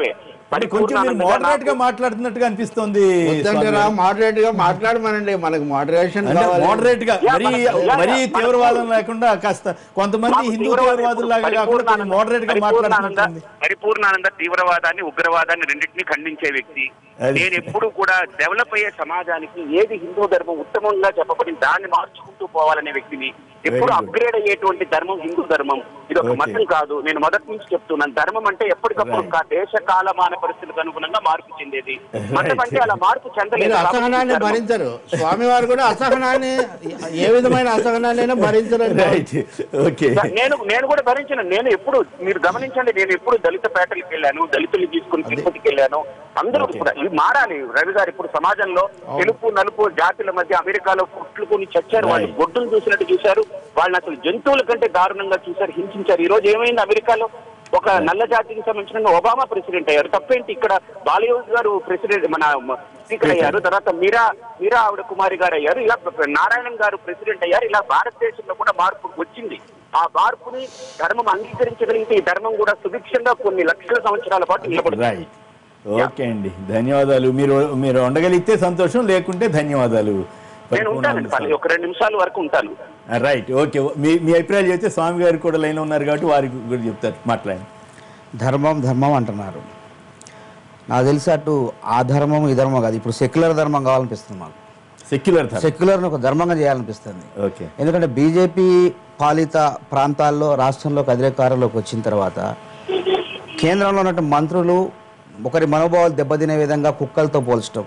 A: అంటే కొంచెం మీరు మోడరేట్ గా మాట్లాడుతున్నట్టుగా అనిపిస్తోంది
C: వద్దంటే రా మోడరేట్ గా మాట్లాడమనండి మనకు మోడరేషన్
A: అంటే
C: కావాలి
A: మోడరేట్ గా
B: యా,
A: మరీ
B: మన- యా, యా,
A: మరీ
B: మన-
A: తీవ్రవాదం లేకుండా కాస్త కొంతమంది
B: మాకు
A: హిందూ
B: తీవ్రవాదం
A: తీవ్రవాదుల లాగా కాకుండా కొంచెం
B: పరిపూర్ణానంద-
A: మోడరేట్ గా
B: పరిపూర్ణానంద
A: మాట్లాడుతున్నట్టుంది
B: పరిపూర్ణానంద తీవ్రవాదాన్ని ఉగ్రవాదాన్ని రెండింటినీ ఖండించే వ్యక్తి
A: అది.
B: నేను ఎప్పుడు కూడా డెవలప్ అయ్యే సమాజానికి ఏది హిందూ ధర్మం ఉత్తమంగా చెప్పబడింది దాన్ని మార్చుకుంటూ పోవాలనే వ్యక్తిని ఎప్పుడు
A: Very good.
B: అప్గ్రేడ్ అయ్యేటువంటి ధర్మం హిందూ ధర్మం ఇది ఒక
A: Okay.
B: మతం కాదు నేను మొదటి నుంచి చెప్తున్నాను ధర్మం అంటే ఎప్పటికప్పుడు
A: Right.
B: కా- దేశ కాలమాన పరిస్థితులకు అనుగుణంగా మార్పు చెందేది మతం
A: Right.
B: అంటే అలా మార్పు చెందలేదు
C: మీరు
B: కాబట్టి
C: అసహనాన్ని
B: ధర్మం-
C: భరించరు స్వామివారు కూడా అసహనాన్ని ఏ విధమైన అసహనాన్ని అయినా భరించరు
A: రైట్ ఓకే
B: నేను నేను కూడా భరించిన నేను ఎప్పుడు మీరు గమనించండి నేను ఎప్పుడు దళిత పేటలకు వెళ్ళాను దళితులు తీసుకుని తిరుపతికి వెళ్ళాను అందరూ
A: Okay.
B: కూడా ఇది మారాలి రవి గారు ఇప్పుడు సమాజంలో తెలుపు నలుపు జాతుల మధ్య అమెరికాలో కొట్లుకొని చచ్చారు వాళ్ళు
A: Right.
B: గొడ్డులు చూసినట్టు చూశారు వాళ్ళని అసలు జంతువుల కంటే దారుణంగా చూశారు హింసించారు ఈ రోజు ఏమైంది అమెరికాలో ఒక నల్ల జాతికి సంబంధించిన ఒబామా ప్రెసిడెంట్ అయ్యారు తప్పేంటి ఇక్కడ బాలీవుడ్ గారు ప్రెసిడెంట్ మన స్పీకర్ అయ్యారు తర్వాత మీరా మీరా ఆవిడ కుమారి గారు అయ్యారు ఇలా నారాయణన్ గారు ప్రెసిడెంట్ అయ్యారు ఇలా భారతదేశంలో కూడా మార్పు వచ్చింది ఆ మార్పుని ధర్మం అంగీకరించగలిగితే ఈ ధర్మం కూడా సుభిక్షంగా కొన్ని లక్షల సంవత్సరాల పాటు నిలబడుతుంది
A: రైట్ ఓకే అండి ధన్యవాదాలు మీరు మీరు ఉండగలిగితే సంతోషం లేకుంటే ధన్యవాదాలు
B: నేను ఉంటానండి పర్లేదు. ఒక రెండు నిమిషాల వరకు ఉంటాను
A: రైట్ ఓకే మీ మీ అభిప్రాయాలు చెప్తే స్వామి గారు కూడా లైన్ ఉన్నారు కాబట్టి వారికి కూడా చెప్తారు మాట్లాడండి
E: ధర్మం ధర్మం అంటున్నారు నాకు తెలిసి అటు ఆ ధర్మం ఈ ధర్మం కాదు ఇప్పుడు సెక్యులర్ ధర్మం కావాలనిపిస్తుంది మాకు
A: సెక్యులర్
E: సెక్యులర్ని ఒక ధర్మంగా చేయాలనిపిస్తుంది
A: ఓకే
E: ఎందుకంటే బీజేపీ పాలిత ప్రాంతాల్లో రాష్ట్రంలోకి అధికారంలోకి వచ్చిన తర్వాత కేంద్రంలో ఉన్నట్టు మంత్రులు ఒకరి మనోభావాలు దెబ్బతినే విధంగా కుక్కలతో పోల్చడం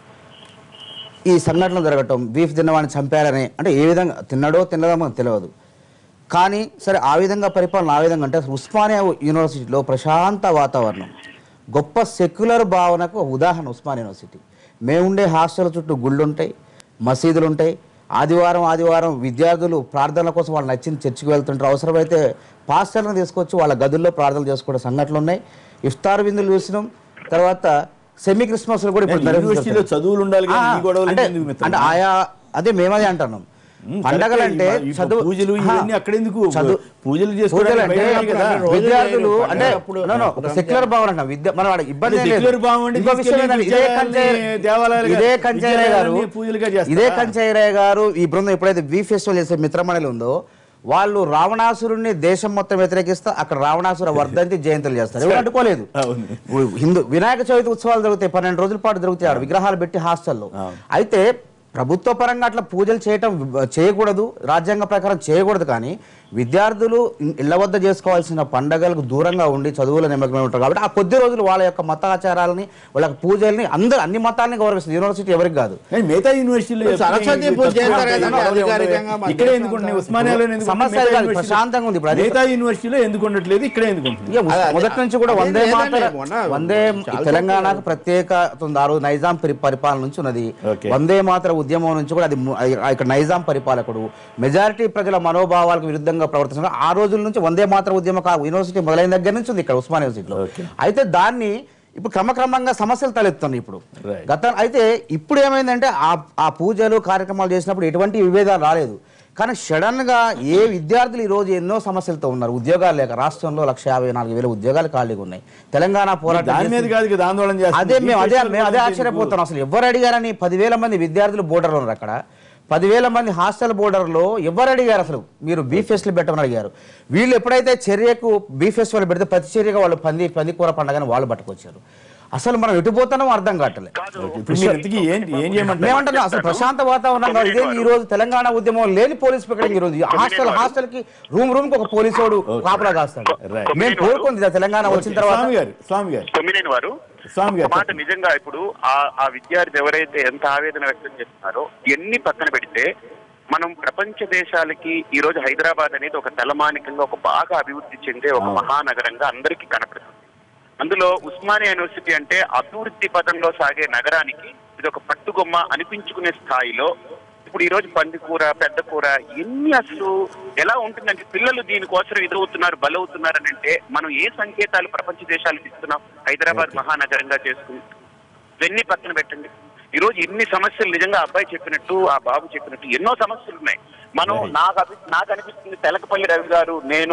E: ఈ సంఘటనలు జరగటం బీఫ్ తిన్నవాడిని చంపారని అంటే ఏ విధంగా తిన్నాడో తిన్నదో మనకు తెలియదు కానీ సరే ఆ విధంగా పరిపాలన ఆ విధంగా అంటే ఉస్మానియా యూనివర్సిటీలో ప్రశాంత వాతావరణం గొప్ప సెక్యులర్ భావనకు ఒక ఉదాహరణ ఉస్మానియా యూనివర్సిటీ మేముండే హాస్టల్ చుట్టూ గుళ్ళు ఉంటాయి మసీదులు ఉంటాయి ఆదివారం ఆదివారం విద్యార్థులు ప్రార్థనల కోసం వాళ్ళు నచ్చిన చర్చికి వెళ్తుంటారు అవసరమైతే పాస్టర్లను తీసుకొచ్చి వాళ్ళ గదుల్లో ప్రార్థనలు చేసుకునే సంఘటనలు ఉన్నాయి ఇఫ్తార్ విందులు చూసినాం తర్వాత సెమీ క్రిస్మస్ కూడా ఇప్పుడు
A: యూనివర్సిటీలో చదువులు ఉండాలి కానీ ఈ గొడవలు
E: అంటే
A: ఎందుకు మిత్రమా?
E: అంటే ఆయా అదే మేమదే అంటున్నాం
A: ఉమ్,
E: పండగలంటే
A: కరెక్టే. ఈ
E: చదువు
A: పూజలు
E: ఆ,
A: ఇవన్నీ అక్కడెందుకు
E: చదువు
A: పూజలు
E: పూజలు
A: చేసుకోవడానికి
E: అంటే
A: బయట కదా
C: రోజు
E: విద్యార్థులు
C: చేయరు.
E: అంటే
C: అప్పుడు
E: no, no, ఒక సెక్యులర్ భావన అంటాం విద్య మనం వాడికి ఇబ్బంది ఏం లేదు.
A: సెక్యులర్ భావం అంటే
E: ఇంకో విషయం
A: తీసుకెళ్ళి
E: ఏంటంటే ఇదే
A: విద్యాలయాల్ని
E: కంచయ్య-
A: దేవాలయాలుగా-
E: ఇదే కంచయ్య గారు
A: విద్యాలయాల్ని పూజలుగా చేస్తారా?
E: ఇదే కంచయ్య గారు ఈ బృందం ఎప్పుడైతే వి ఫెస్టివల్ చేసే మిత్రమణిలు ఉందో వాళ్ళు రావణాసురుణ్ణి దేశం మొత్తం వ్యతిరేకిస్తా అక్కడ రావణాసుర వర్ధంతి జయంతులు చేస్తారు ఎవరు అడ్డుకోలేదు
A: అవును.
E: హిందూ వినాయక చవితి ఉత్సవాలు జరుగుతాయి పన్నెండు రోజుల పాటు జరుగుతాయి ఆడ విగ్రహాలు పెట్టి హాస్టల్లో
A: అవును.
E: అయితే ప్రభుత్వ పరంగా అట్లా పూజలు చేయటం చేయకూడదు రాజ్యాంగ ప్రకారం చేయకూడదు కానీ విద్యార్థులు ఇన్- ఇళ్ల వద్ద చేసుకోవాల్సిన పండగలకు దూరంగా ఉండి చదువుల నిమగ్నమై ఉంటారు కాబట్టి ఆ కొద్ది రోజులు వాళ్ళ యొక్క మతాచారాలని వాళ్ళ యొక్క పూజల్ని అందరు అన్ని మతాలని గౌరవిస్తుంది యూనివర్సిటీ ఎవరికి కాదు
A: కానీ మిగతా యూనివర్సిటీలో ఎప్పుడు
C: సరస్వతి
A: ఈ
C: పూజ
A: తక్కువ
C: చేస్తారు
A: ఉంటాయి,
C: కదా,
A: గొడవలు
C: అధికారికంగా
A: ఉంటాయి.
C: మన
A: ఇక్కడే
C: దేశం
A: ఎందుకు
C: అంతా
A: ఉంటున్నాయి? ఉస్మానియాలో ఎందుకు
E: సమస్య
A: ఉంటున్నాయి?
E: కాదు,
A: మిగతా యూనివర్సిటీలో-
E: ప్రశాంతంగా ఉంది ఇప్పుడు అది-
A: మిగతా యూనివర్సిటీలో ఎందుకు ఉండట్లేదు ఇక్కడే ఎందుకు ఉంటుంది
E: ఇక ఉస్-
C: అదే, అదే.
E: మొదటి నుంచి కూడా
C: అదే
E: వందే
C: లేదండి,
E: మాతర
C: మొన్న
E: వందే
C: చాలా
E: తెలంగాణకు ప్రత్యేకత ఉంది ఆ రోజు నైజాం పరి- పరిపాలన నుంచి ఉన్నది
A: Okay.
E: వందే మాతర ఉద్యమం నుంచి కూడా అది ము- ఆ- ఇక్కడ నైజాం పరిపాలకుడు మెజారిటీ ప్రజల మనోభావాలకు విరుద్ధంగా ప్రవర్తించిన ఆ రోజుల నుంచి వందే మాతర ఉద్యమ కా- యూనివర్సిటీ మొదలైన దగ్గర నుంచి ఉంది ఇక్కడ ఉస్మాన్ యూనివర్సిటీలో
A: Okay.
E: అయితే దాన్ని ఇప్పుడు క్రమక్రమంగా సమస్యలు తలెత్తున్నాయి ఇప్పుడు
A: Right.
E: గత అయితే ఇప్పుడు ఏమైందంటే ఆ ఆ పూజలు కార్యక్రమాలు చేసినప్పుడు ఎటువంటి విభేదాలు రాలేదు కానీ సడన్ గా ఏ విద్యార్థులు ఈ రోజు ఎన్నో సమస్యలతో ఉన్నారు ఉద్యోగాలు లేక రాష్ట్రంలో లక్ష యాభై నాలుగు వేల ఉద్యోగాలు ఖాళీగా ఉన్నాయి తెలంగాణ పోరాటం
A: దాని మీద
E: చేసి-
A: కాదు కదా ఆందోళన చేస్తుంది.
E: అదే మేము అదే
A: ఈ
E: మేము అదే
A: ఫెస్టివల్
E: ఆశ్చర్యపోతున్నాం అసలు ఎవరు అడిగారని పదివేల మంది విద్యార్థులు బోర్డర్లో ఉన్నారు అక్కడ పదివేల మంది హాస్టల్ బోర్డర్లో ఎవరు అడిగారు అసలు మీరు బీ ఫెస్టివల్ పెట్టమని అడిగారు వీళ్ళు ఎప్పుడైతే చర్యకు బీ ఫెస్టివల్ పెడితే ప్రతి చర్యగా వాళ్ళు పంది పంది కూర పండగని వాళ్ళు పట్టుకొచ్చారు అసలు మనం ఎటు పోతానో అర్థం కావట్లేదు
A: ఇప్పుడు మీరు ఇంతకీ ఏం ఏం చేయమంటారు
E: మేమంటున్నాం అసలు ప్రశాంత వాతావరణం కాదు. ఇదే ఈ రోజు తెలంగాణ ఉద్యమం లేని పోలీస్ పికెటింగ్ ఈ రోజు హాస్టల్ హాస్టల్ కి రూమ్ రూమ్ కి ఒక పోలీసోడు కాపలా కాస్తాడు
A: Right.
E: మేము కోరుకుంది ఇదా తెలంగాణ వచ్చిన తర్వాత
A: స్వామి గారు స్వామి గారు
B: తొమ్మిదేని వారు
A: స్వామి గారు
B: ఒక మాట నిజంగా ఇప్పుడు ఆ ఆ విద్యార్థి ఎవరైతే ఎంత ఆవేదన వ్యక్తం చేస్తున్నారో ఎన్ని పక్కన పెడితే మనం ప్రపంచ దేశాలకి ఈ రోజు హైదరాబాద్ అనేది ఒక తలమానికంగా ఒక బాగా అభివృద్ధి చెందే ఒక
A: అవును.
B: మహానగరంగా అందరికీ కనపడుతుంది అందులో ఉస్మానియా యూనివర్సిటీ అంటే అభివృద్ధి పథంలో సాగే నగరానికి ఇది ఒక పట్టుగొమ్మ అనిపించుకునే స్థాయిలో ఇప్పుడు ఈ రోజు పంది కూర పెద్ద కూర ఎన్ని అసలు ఎలా ఉంటుందంటే పిల్లలు దీనికోసం ఎదురవుతున్నారు బలవుతున్నారు అని అంటే మనం ఏ సంకేతాలు ప్రపంచ దేశాలకు ఇస్తున్నాం హైదరాబాద్ మహానగరంగా చేసుకుని ఇవన్నీ పక్కన పెట్టండి ఈ రోజు ఎన్ని సమస్యలు నిజంగా ఆ అబ్బాయి చెప్పినట్టు ఆ బాబు చెప్పినట్టు ఎన్నో సమస్యలు ఉన్నాయి మనం నాకు అభి- నాకు అనిపిస్తుంది తెలకపల్లి రవి గారు నేను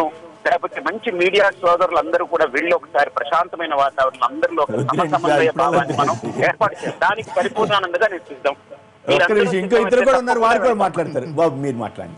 D: లేకపోతే మంచి మీడియా సోదరులు అందరూ కూడా వెళ్ళి ఒకసారి ప్రశాంతమైన వాతావరణం అందరిలో ఒక
A: వద్దులేండి,
D: సమన్వయ
A: ఇప్పుడు
D: భావాన్ని మనం
A: వద్దు.
D: ఏర్పాటు చేయాలి దానికి పరిపూర్ణానందగా నేను సిద్ధం
A: ఒక్క
D: మీరందరూ
A: నిమిషం ఇంకో
D: సిద్ధమైతే
A: ఇద్దరు కూడా ఉన్నారు వారు కూడా
D: తప్పకుండా
A: మాట్లాడతారు బాబు మీరు మాట్లాడండి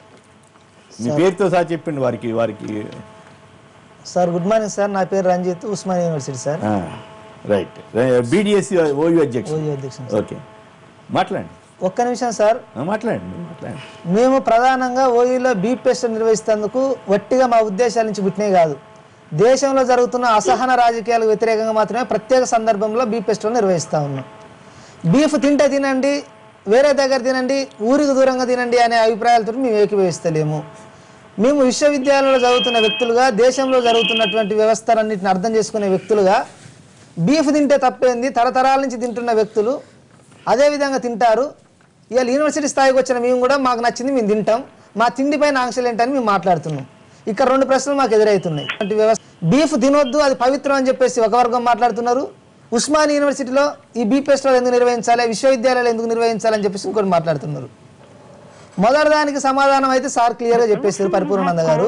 A: మీ పేరుతో సహా చెప్పండి వారికి వారికి
F: సార్ గుడ్ మార్నింగ్ సార్ నా పేరు Ranjith Osman university sir
A: right BDS OU అధ్యక్షుడు
F: ఓయూ అధ్యక్షుడు సార్.
A: ఓకే మాట్లాడండి
F: ఒక్క నిమిషం సార్
A: ఆ, మాట్లాడండి మీరు మాట్లాడండి
F: మేము ప్రధానంగా ఓయూలో బీప్ టెస్ట్ నిర్వహిస్తేందుకు వట్టిగా మా ఉద్దేశాల నుంచి పుట్టినవి కాదు దేశంలో జరుగుతున్న అసహన రాజకీయాలకు వ్యతిరేకంగా మాత్రమే ప్రత్యేక సందర్భంలో బీప్ టెస్టులు నిర్వహిస్తూ ఉన్నాం బీఫ్ తింటే తినండి వేరే దగ్గర తినండి ఊరికి దూరంగా తినండి అనే అభిప్రాయాలతో మేము ఏకీభవిస్తలేము మేము విశ్వవిద్యాలయంలో చదువుతున్న వ్యక్తులుగా దేశంలో జరుగుతున్నటువంటి వ్యవస్థలన్నింటిని అర్థం చేసుకునే వ్యక్తులుగా బీఫ్ తింటే తప్పేంది తరతరాల నుంచి తింటున్న వ్యక్తులు అదే విధంగా తింటారు ఇవాళ యూనివర్సిటీ స్థాయికి వచ్చిన మేము కూడా మాకు నచ్చింది మేము తింటాం మా తిండి పైన ఆంక్షలు ఏంటని మేము మాట్లాడుతున్నాం ఇక్కడ రెండు ప్రశ్నలు మాకు ఎదురవుతున్నాయి అంటే వ్యవస్థ బీఫ్ తినొద్దు అది పవిత్రం అని చెప్పేసి ఒక వర్గం మాట్లాడుతున్నారు ఉస్మాన్ యూనివర్సిటీలో ఈ బీ ఫెస్టివల్ ఎందుకు నిర్వహించాలి విశ్వవిద్యాలయాలు ఎందుకు నిర్వహించాలని చెప్పేసి ఇంకోటి మాట్లాడుతున్నారు మొదటి దానికి సమాధానం అయితే సార్ క్లియర్గా చెప్పేసారు పరిపూర్ణానంద గారు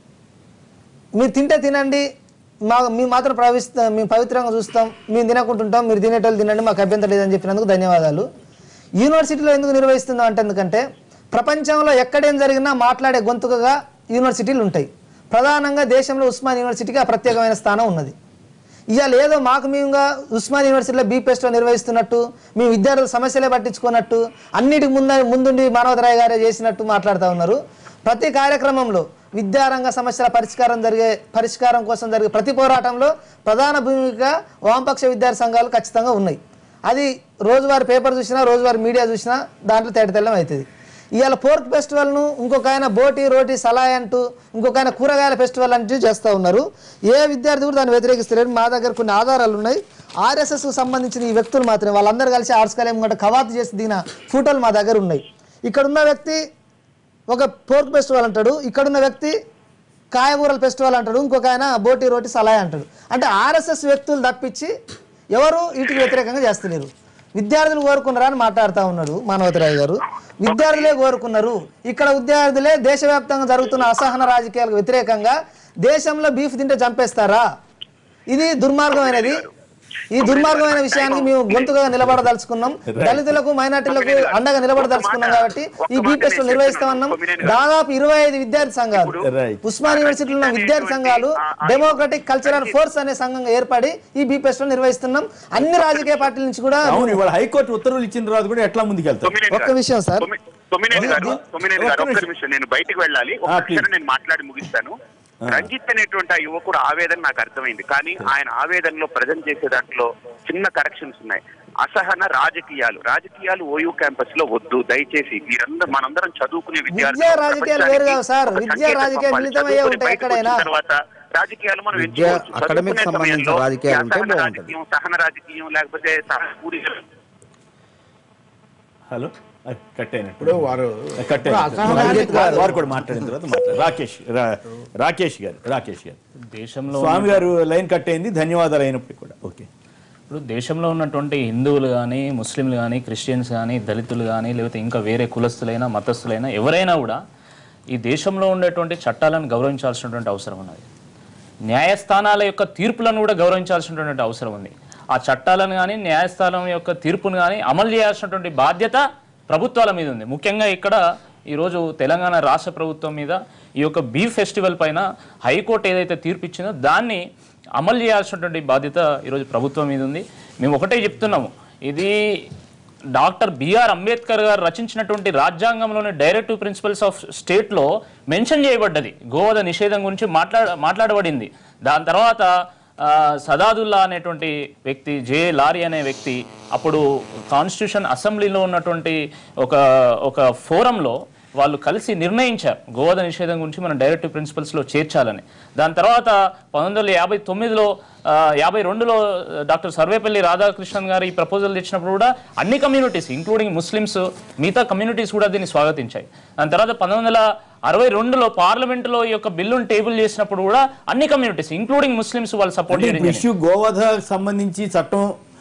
F: మీరు తింటే తినండి మా మేము మాత్రం ప్రవేశిస్తాం మేము పవిత్రంగా చూస్తాం మేము తినకుంటుంటాం మీరు తినేటోళ్ళు తినండి మాకు అభ్యంతరం లేదని చెప్పినందుకు ధన్యవాదాలు యూనివర్సిటీలో ఎందుకు నిర్వహిస్తుందాం అంటే ఎందుకంటే ప్రపంచంలో ఎక్కడేం జరిగినా మాట్లాడే గొంతుకగా యూనివర్సిటీలు ఉంటాయి ప్రధానంగా దేశంలో ఉస్మాన్ యూనివర్సిటీకి ఆ ప్రత్యేకమైన స్థానం ఉన్నది ఇవాళ ఏదో మాకు మేముగా ఉస్మాన్ యూనివర్సిటీలో బీ ఫెస్టివల్ నిర్వహిస్తున్నట్టు మీ విద్యార్థుల సమస్యలే పట్టించుకున్నట్టు అన్నిటికి ముంద ముందుండి మానవతరాయ్ గారే చేసినట్టు మాట్లాడుతూ ఉన్నారు ప్రతి కార్యక్రమంలో విద్యారంగ సమస్యల పరిష్కారం జరిగే పరిష్కారం కోసం జరిగే ప్రతి పోరాటంలో ప్రధాన భూమిక వామపక్ష విద్యార్థి సంఘాలు ఖచ్చితంగా ఉన్నాయి అది రోజువారి పేపర్ చూసినా రోజువారి మీడియా చూసినా దాంట్లో తేటతెల్లం అవుతుంది ఇవాళ పోర్క్ ఫెస్టివల్ను ఇంకొక ఆయన బోటి రోటి సలాయ్ అంటూ ఇంకొక ఆయన కూరగాయల ఫెస్టివల్ అంటూ చేస్తూ ఉన్నారు ఏ విద్యార్థి కూడా దాన్ని వ్యతిరేకిస్తలేరు మా దగ్గర కొన్ని ఆధారాలు ఉన్నాయి ఆర్ఎస్ఎస్కు సంబంధించిన ఈ వ్యక్తులు మాత్రమే వాళ్ళందరూ కలిసి ఆర్ట్స్ కళం గంట కవాతు చేసి దిగిన ఫోటోలు మా దగ్గర ఉన్నాయి ఇక్కడ ఉన్న వ్యక్తి ఒక పోర్క్ ఫెస్టివల్ అంటాడు ఇక్కడున్న వ్యక్తి కాయగూరల ఫెస్టివల్ అంటాడు ఇంకొక ఆయన బోటి రోటి సలాయ్ అంటాడు అంటే ఆర్ఎస్ఎస్ వ్యక్తులు తప్పించి ఎవరు వీటికి వ్యతిరేకంగా చేస్తలేరు విద్యార్థులు కోరుకున్నారా అని మాట్లాడుతూ ఉన్నాడు మానవతిరావు గారు విద్యార్థులే కోరుకున్నారు ఇక్కడ విద్యార్థులే దేశవ్యాప్తంగా జరుగుతున్న అసహన రాజకీయాలకు వ్యతిరేకంగా దేశంలో బీఫ్ తింటే చంపేస్తారా ఇది దుర్మార్గమైనది ఈ దుర్మార్గమైన విషయానికి మేము గొంతుగా నిలబడదలుచుకున్నాం దళితులకు మైనార్టీలకు అండగా నిలబడదలుచుకున్నాం కాబట్టి ఈ బీ ఫెస్ట్ నిర్వహిస్తామన్నాం దాదాపు ఇరవై ఐదు విద్యార్థి సంఘాలు
A: Right.
F: ఉస్మాన్ యూనివర్సిటీలో ఉన్న విద్యార్థి సంఘాలు డెమోక్రటిక్ కల్చరల్ ఫోర్స్ అనే సంఘంగా ఏర్పడి ఈ బీ ఫెస్ట్ నిర్వహిస్తున్నాం అన్ని రాజకీయ పార్టీల నుంచి కూడా
A: అవును ఇవాళ హైకోర్టు ఉత్తర్వులు ఇచ్చిన తర్వాత కూడా ఎట్లా ముందుకెళ్తారు
D: తొమ్మినేని
F: ఒక్క
D: గారు,
F: విషయం సార్.
D: తొమ్మి- తొమ్మినేని గారు తొమ్మినేని గారు ఒక్క నిమిషం నేను బయటికి వెళ్ళాలి
A: ఆ,
D: ఒక్క
A: please.
D: క్షణం నేను మాట్లాడి ముగిస్తాను రంజిత్ అనేటువంటి ఆ యువకుడు ఆవేదన నాకు అర్థమైంది కానీ ఆయన ఆవేదనలో ప్రజెంట్ చేసే దాంట్లో చిన్న కరెక్షన్స్ ఉన్నాయి అసహన రాజకీయాలు రాజకీయాలు ఓయూ క్యాంపస్ లో వద్దు దయచేసి మీరందరూ మనందరం చదువుకునే విద్యార్థులు
F: విద్యా రాజకీయాలు వేరు కాదు సార్.
D: ఒక
F: విద్యా
D: సంకేతం
F: రాజకీయాలు
D: పంపాలి.
F: మిళితమయ్యే
D: చదువుకుని
F: ఉంటాయి
D: బయటకు వచ్చిన
F: ఎక్కడైనా.
D: తర్వాత రాజకీయాలు మనం
E: విద్య,
D: ఎంచుకోవచ్చు.
E: academic
D: చదువుకునే
E: సంబంధించిన
D: సమయంలో
E: రాజకీయాలు ఉంటే
D: అసహన
E: బాగుంటది.
D: రాజకీయం సహన రాజకీయం లేకపోతే సహ- పూరి
A: హలో అది కట్ అయినట్టు
C: ఇప్పుడు వారు
A: కట్
C: ఇప్పుడు
A: అయినట్టు.
C: అసహనానికి
A: వారు- వారు కూడా మాట్లాడిన తర్వాత మాట్లాడు రాకేష్ రా- రాకేష్ గారు రాకేష్ గారు
G: దేశంలో
A: స్వామి గారు లైన్ కట్ అయింది ధన్యవాదాలు అయినప్పటికీ కూడా ఓకే
G: ఇప్పుడు దేశంలో ఉన్నటువంటి హిందువులు కానీ ముస్లింలు కానీ క్రిస్టియన్స్ కానీ దళితులు కానీ లేకపోతే ఇంకా వేరే కులస్తులైనా మతస్థులైనా ఎవరైనా కూడా ఈ దేశంలో ఉండేటువంటి చట్టాలను గౌరవించాల్సినటువంటి అవసరం ఉన్నది న్యాయస్థానాల యొక్క తీర్పులను కూడా గౌరవించాల్సినటువంటి అవసరం ఉంది ఆ చట్టాలను కానీ న్యాయస్థానం యొక్క తీర్పును కానీ అమలు చేయాల్సినటువంటి బాధ్యత ప్రభుత్వాల మీద ఉంది ముఖ్యంగా ఇక్కడ ఈరోజు తెలంగాణ రాష్ట్ర ప్రభుత్వం మీద ఈ యొక్క బీ ఫెస్టివల్ పైన హైకోర్టు ఏదైతే తీర్పు ఇచ్చిందో దాన్ని అమలు చేయాల్సినటువంటి బాధ్యత ఈరోజు ప్రభుత్వం మీద ఉంది మేము ఒకటే చెప్తున్నాము ఇది డాక్టర్ బిఆర్ అంబేద్కర్ గారు రచించినటువంటి రాజ్యాంగంలోని డైరెక్టివ్ ప్రిన్సిపల్స్ ఆఫ్ స్టేట్లో మెన్షన్ చేయబడ్డది గోవధ నిషేధం గురించి మాట్లాడ మాట్లాడబడింది దాని తర్వాత ఆ, సదాదుల్లా అనేటువంటి వ్యక్తి జే లారీ అనే వ్యక్తి అప్పుడు కాన్స్టిట్యూషన్ అసెంబ్లీలో ఉన్నటువంటి ఒక ఒక ఫోరంలో వాళ్ళు కలిసి నిర్ణయించారు గోవధ నిషేధం గురించి మనం డైరెక్టివ్ ప్రిన్సిపల్స్లో చేర్చాలని దాని తర్వాత పంతొమ్మిది వందల యాభై తొమ్మిదిలో ఆ, యాభై రెండులో డాక్టర్ సర్వేపల్లి రాధాకృష్ణన్ గారు ఈ ప్రపోజల్ తెచ్చినప్పుడు కూడా అన్ని కమ్యూనిటీస్ ఇంక్లూడింగ్ ముస్లిమ్స్ మిగతా కమ్యూనిటీస్ కూడా దీన్ని స్వాగతించాయి దాని తర్వాత పంతొమ్మిది వందల అరవై రెండులో పార్లమెంటులో ఈ యొక్క బిల్లును టేబుల్ చేసినప్పుడు కూడా అన్ని కమ్యూనిటీస్ ఇంక్లూడింగ్ ముస్లిమ్స్ వాళ్ళు సపోర్ట్
A: అంటే
G: చేయడం
A: ఇప్పుడు
G: జరిగింది.
A: ఇష్యూ గోవధ సంబంధించి చట్టం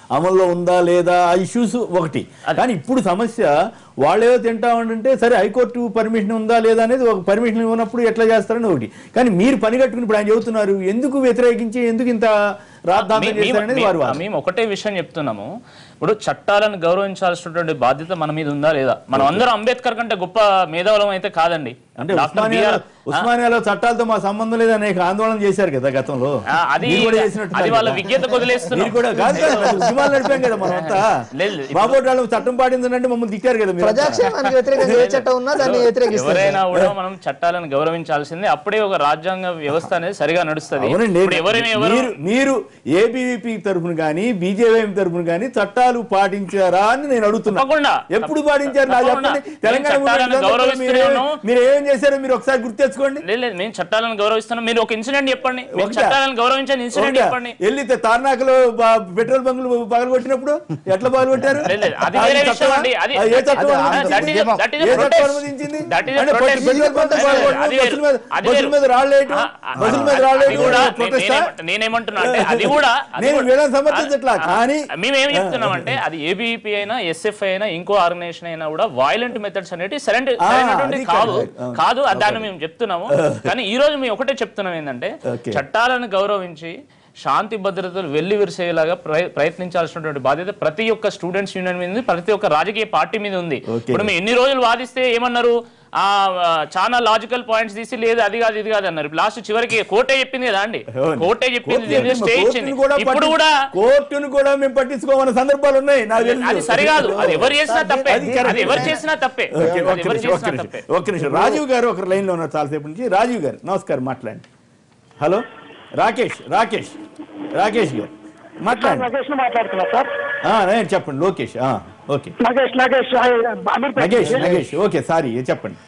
A: అమల్లో ఉందా లేదా ఆ ఇష్యూస్ ఒకటి కానీ ఇప్పుడు సమస్య వాళ్ళేదో తింటా ఉంటే సరే హైకోర్టు పర్మిషన్ ఉందా లేదా అనేది ఒక పర్మిషన్ ఇవ్వనప్పుడు ఎట్లా చేస్తారని ఒకటి కానీ మీరు పని కట్టుకుని ఇప్పుడు ఆయన చెబుతున్నారు ఎందుకు వ్యతిరేకించి ఎందుకు ఇంత రాద్ధాంతం
G: మీ-
A: చేస్తారనేది
G: మీ-
A: వారు వాదన.
G: మేము ఒకటే విషయం చెప్తున్నాము ఇప్పుడు చట్టాలను గౌరవించాల్సినటువంటి బాధ్యత మన మీద ఉందా లేదా మనం అందరం అంబేద్కర్ కంటే గొప్ప మేధావులం అయితే కాదండి
A: అంటే
G: డాక్టర్
A: ఉస్మానియాలో
G: బిఆర్
A: ఉస్మానియాలో చట్టాలతో మా సంబంధం లేదు అనేక ఆందోళన చేశారు కదా గతంలో
G: ఆ, అది
A: మీరు కూడా చేసినట్టున్నారు
G: అది వాళ్ళ
A: కదా.
G: విజ్ఞతకు వదిలేస్తున్నాం
A: మీరు కూడా కాదు కదా, అది ఉద్యమాలు నడిపాం కదా మనం అంతా
G: లేదు, ఇప్పుడు-
A: బాబోటి వాళ్ళు చట్టం పాటిందంటే మమ్మల్ని తిట్టారు కదా మీరు
F: ప్రజాక్షేమానికి వ్యతిరేకంగా ఏ చట్టం ఉన్నా దాన్ని వ్యతిరేకిస్తారు
G: ఎవరైనా కూడా మనం చట్టాలను గౌరవించాల్సిందే అప్పుడే ఒక రాజ్యాంగ వ్యవస్థ అనేది సరిగా నడుస్తుంది
A: అవునండి
G: ఇప్పుడు ఎవరేమి ఎవరు
A: మీరు మీరు ఏబీవీపీ తరఫున కానీ బీజేపీ తరఫున కానీ చట్టాలు పాటించారా అని నేను అడుగుతున్నా
G: తప్పకుండా.
A: ఎప్పుడు పాటించారు నాకు
G: తప్పకుండా.
A: చెప్పండి తెలంగాణ
G: నేను చట్టాలను
A: movement లో
G: గౌరవిస్తూనే
A: మీరు
G: ఉన్నాం.
A: మీరు ఏం చేశారో మీరు ఒకసారి గుర్తు తెచ్చుకోండి
G: లేదు లేదు మేము చట్టాలను గౌరవిస్తున్నాం మీరు ఒక ఇన్సిడెంట్ చెప్పండి మీరు
A: ఒకటా?
G: చట్టాలను గౌరవించని ఇన్సిడెంట్
A: ఒకటా?
G: చెప్పండి
A: వెళ్ళి తార్నాకలో బా- పెట్రోల్ బంకులు పగలు కొట్టినప్పుడు ఎట్లా పగలు కొట్టారు
G: లేదు, లేదు, అది వేరే విషయం అండి. అది-
A: ఏ చట్టం
E: అది-
A: అనుమతించింది?
G: that is a- that is a
A: ఏ చట్టం
G: protest.
A: అనుమతించింది?
G: That is a
A: అంటే
G: protest.
A: పెట్రోల్ బంక్
G: లేదు,
A: పగలు
G: లేదు,
A: కొట్టడం,
G: అది
A: బస్సుల
G: వేరు.
A: మీద-
G: అది
A: బస్సుల
G: వేరు.
A: మీద రాళ్ళేయటం,
G: ఆ, ఆ,
A: బస్సుల మీద
G: అది
A: రాళ్ళేయటం
G: కూడా
A: protest ఆ?
G: నేనేమంట- నేనేమంటున్నా అంటే అది కూడా అది
A: నేను
G: కూడా-
A: వీళ్ళని సమర్థించట్లా,
G: ఆ,
A: కానీ-
G: మేము ఏం చెప్తున్నామంటే అది ఏబీపీ అయినా ఎస్ఎఫ్ అయినా ఇంకో ఆర్గనైజేషన్ అయినా కూడా వైలెంట్ మెథడ్స్ అనేవి సరైన
A: ఆ,
G: సరైనటువంటి
A: అది
G: కాదు
A: correct. అవును.
G: కాదు అది దాన్ని మేము చెప్తున్నాము కానీ ఈ రోజు మేము ఒకటే చెప్తున్నాం ఏంటంటే
A: Okay.
G: చట్టాలను గౌరవించి శాంతి భద్రతలు వెళ్లి విరిసేలాగా ప్రయ- ప్రయత్నించాల్సినటువంటి బాధ్యత ప్రతి ఒక్క స్టూడెంట్స్ యూనియన్ మీద ఉంది ప్రతి ఒక్క రాజకీయ పార్టీ మీద ఉంది
A: Okay.
G: ఇప్పుడు మేము ఎన్ని రోజులు వాదిస్తే ఏమన్నారు ఆ ఆ, చాలా లాజికల్ పాయింట్స్ తీసి లేదు అది కాదు ఇది కాదు అన్నారు లాస్ట్ చివరికి కోర్టే చెప్పింది కదా అండి
A: అవును.
G: కోర్టే చెప్పింది
A: కోర్టు
G: దీన్ని
A: చెప్పింది,
G: స్టే
A: కోర్టును
G: ఇచ్చింది
A: కూడా
G: ఇప్పుడు
A: పట్టి-
G: కూడా
A: కోర్టును కూడా మేము పట్టించుకోమన్న సందర్భాలు ఉన్నాయి నాకు తెలుసు.
G: అది సరికాదు అది ఎవరు చేసినా తప్పే
A: అది correct.
G: అది ఎవరు చేసినా తప్పే
A: ఓకే,
G: అది
A: ఒక్క
G: ఎవరు
A: నిమిషం, ఒక్క
G: చేసినా
A: నిమిషం,
G: తప్పే
A: ఒక్క నిమిషం రాజీవ్ గారు ఒక లైన్ లో ఉన్నారు చాలాసేపు నుంచి రాజీవ్ గారు నమస్కారం మాట్లాడండి హలో రాకేష్ రాకేష్ రాకేష్ గారు మాట్లాడండి
H: నగేష్ మాట్లాడుతున్నా సార్
A: ఆ, నేను చెప్పండి లోకేష్ ఆ, ఓకే
H: నగేష్ నగేష్ అమీర్పేట
A: నగేష్
H: నుంచి.
A: నగేష్ ఓకే సారీ చెప్పండి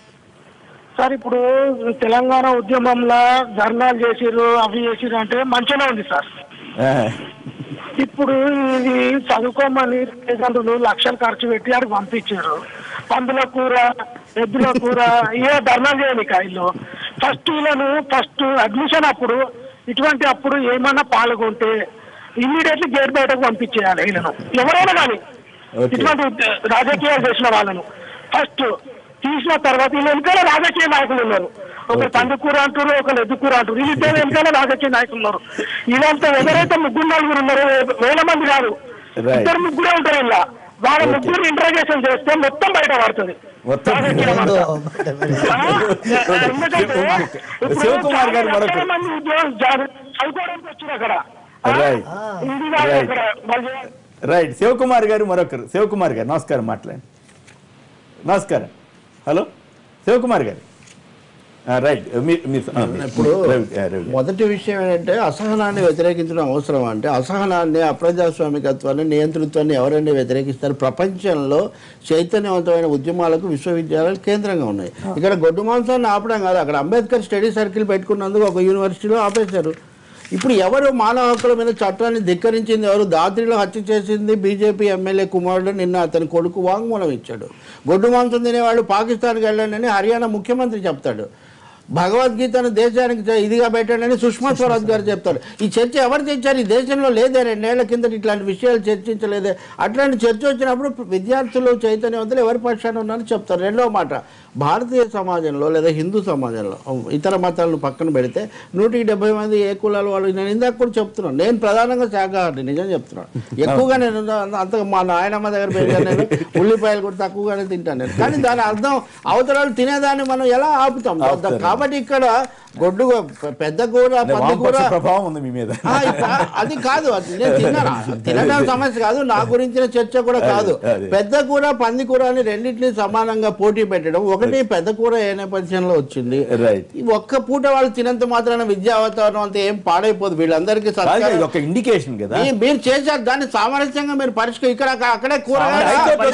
H: సార్ ఇప్పుడు తెలంగాణ ఉద్యమంలో ధర్నాలు చేసిర్రు అవి చేసిర్రు అంటే మంచిగానే ఉంది సార్
A: ఆ,
H: ఇప్పుడు ఇది చదువుకోమని తల్లిదండ్రులు లక్షలు ఖర్చు పెట్టి ఆడికి పంపించారు పందుల కూర ఎద్దుల కూర ఏ ధర్నాలు చేయాలి ఇల్లు ఫస్ట్ వీళ్ళను ఫస్ట్ అడ్మిషన్ అప్పుడు ఇటువంటి అప్పుడు ఏమన్నా పాల్గొంటే ఇమ్మీడియట్లీ గేట్ బయటకు పంపించేయాలి వీళ్ళను ఎవరైనా కానీ
A: Okay.
H: ఇటువంటి ఉద్య- రాజకీయాలు చేసిన వాళ్ళను ఫస్ట్ తీసిన తర్వాత వీళ్ళు వెనకాల రాజకీయ నాయకులు ఉన్నారు ఒక పండు కూర అంటారు ఒక ఎద్దు కూర అంటారు వీళ్ళిద్దరు వెనకాల రాజకీయ నాయకులు ఉన్నారు ఇదంతా ఎవరైతే ముగ్గురు నలుగురు ఉన్నారో వే- వేల మంది కాదు
A: Right.
H: ఇద్దరు ముగ్గురే ఉంటారు ఇలా వాళ్ళ ముగ్గురు ఇంట్రాగేషన్ చేస్తే మొత్తం బయట పడుతుంది
A: మొత్తం
H: రాజకీయం
F: ఏందో
H: అంతా. ఆ, ఎందుకంటే ఇప్పుడు
A: శివకుమార్ గారు
H: చాలా
A: మరొకరు.
H: లక్షల మంది ఉద్యోగులు జా- చదువుకోవడానికి వచ్చారు అక్కడ ఆ,
A: Right.
H: ఇది కాదు
A: Right.
H: అక్కడ వాళ్ళు
A: రైట్ శివకుమార్ గారు మరొకరు శివకుమార్ గారు నమస్కారం మాట్లాడండి నమస్కారం హలో శివకుమార్ గారు ఆ, రైట్ మీ- మీ- ఆ,
C: ఇప్పుడు
A: రవి- ఆ, రవి గారు.
C: మొదటి విషయం ఏంటంటే అసహనాన్ని వ్యతిరేకించడం అవసరం అంటే అసహనాన్ని అప్రజాస్వామికత్వాన్ని నియంతృత్వాన్ని ఎవరైనా వ్యతిరేకిస్తారు ప్రపంచంలో చైతన్యవంతమైన ఉద్యమాలకు విశ్వవిద్యాలయాలు కేంద్రంగా ఉన్నాయి ఇక్కడ గొడ్డు మాంసాన్ని ఆపడం కాదు అక్కడ అంబేద్కర్ స్టడీ సర్కిల్ పెట్టుకున్నందుకు ఒక యూనివర్సిటీలో ఆపేశారు ఇప్పుడు ఎవరు మానవ హక్కుల మీద చట్టాన్ని ధిక్కరించింది ఎవరు దాద్రిలో హత్య చేసింది బీజేపీ ఎమ్మెల్యే కుమారుడు నిన్న అతని కొడుకు వాంగ్మూలం ఇచ్చాడు గొడ్డు మాంసం తినేవాళ్ళు పాకిస్తాన్కి వెళ్ళండి అని హర్యానా ముఖ్యమంత్రి చెప్తాడు భగవద్గీతను దేశానికి చ- ఇదిగా పెట్టండి సుష్మా స్వరాజ్ గారు చెప్తారు ఈ చర్చ ఎవరు తెచ్చారు ఈ దేశంలో లేదే రెండేళ్ల కింద ఇట్లాంటి విషయాలు చర్చించలేదే అట్లాంటి చర్చ వచ్చినప్పుడు విద్యార్థులు చైతన్యవంతులు ఎవరి పక్షాన ఉన్నారని చెప్తారు రెండవ మాట భారతీయ సమాజంలో లేదా హిందూ సమాజంలో ఇతర మతాలను పక్కన పెడితే నూటికి డెబ్బై మంది ఏ కులాలు వాళ్ళు నేను ఇందాక కూడా చెప్తున్నాను నేను ప్రధానంగా శాఖాహారి నిజం చెప్తున్నాను ఎక్కువగా నేను అంత మా నాయనమ్మ దగ్గర పెరిగాను నేను ఉల్లిపాయలు కూడా తక్కువగానే తింటాను నేను కానీ దాని అర్థం అవతరాలు తినేదాన్ని మనం ఎలా ఆపుతాం
A: ఆపుతారు.
C: కాబట్టి ఇక్కడ గొడ్డు పె- పెద్ద కూర
A: అంటే
C: పంది కూర
A: వామపక్ష ప్రభావం ఉంది మీ మీద
C: ఆ, ఇక అది కాదు అది నేను తిన్నాను తినడం సమస్య కాదు నా గురించిన చర్చ కూడా కాదు
A: అదే, అదే.
C: పెద్ద కూర పంది కూర అని రెండింటిని సమానంగా పోటీ పెట్టడం ఒకటి పెద్ద కూర ఏ నేపథ్యంలో వచ్చింది
A: Right.
C: ఈ ఒక్క పూట వాళ్ళు తినంత మాత్రాన విద్యా వాతావరణం అంతా ఏం పాడైపోదు వీళ్ళందరికీ
A: కాదు, ఇది
C: సత్కారం
A: ఒక ఇండికేషన్ కదా
C: మీ- మీరు చేశారు దాన్ని సామరస్యంగా మీరు పరిష్కరి ఇక్కడ అక్కడ- అక్కడే కూర
A: హైకోర్టు
C: నేను- నేను-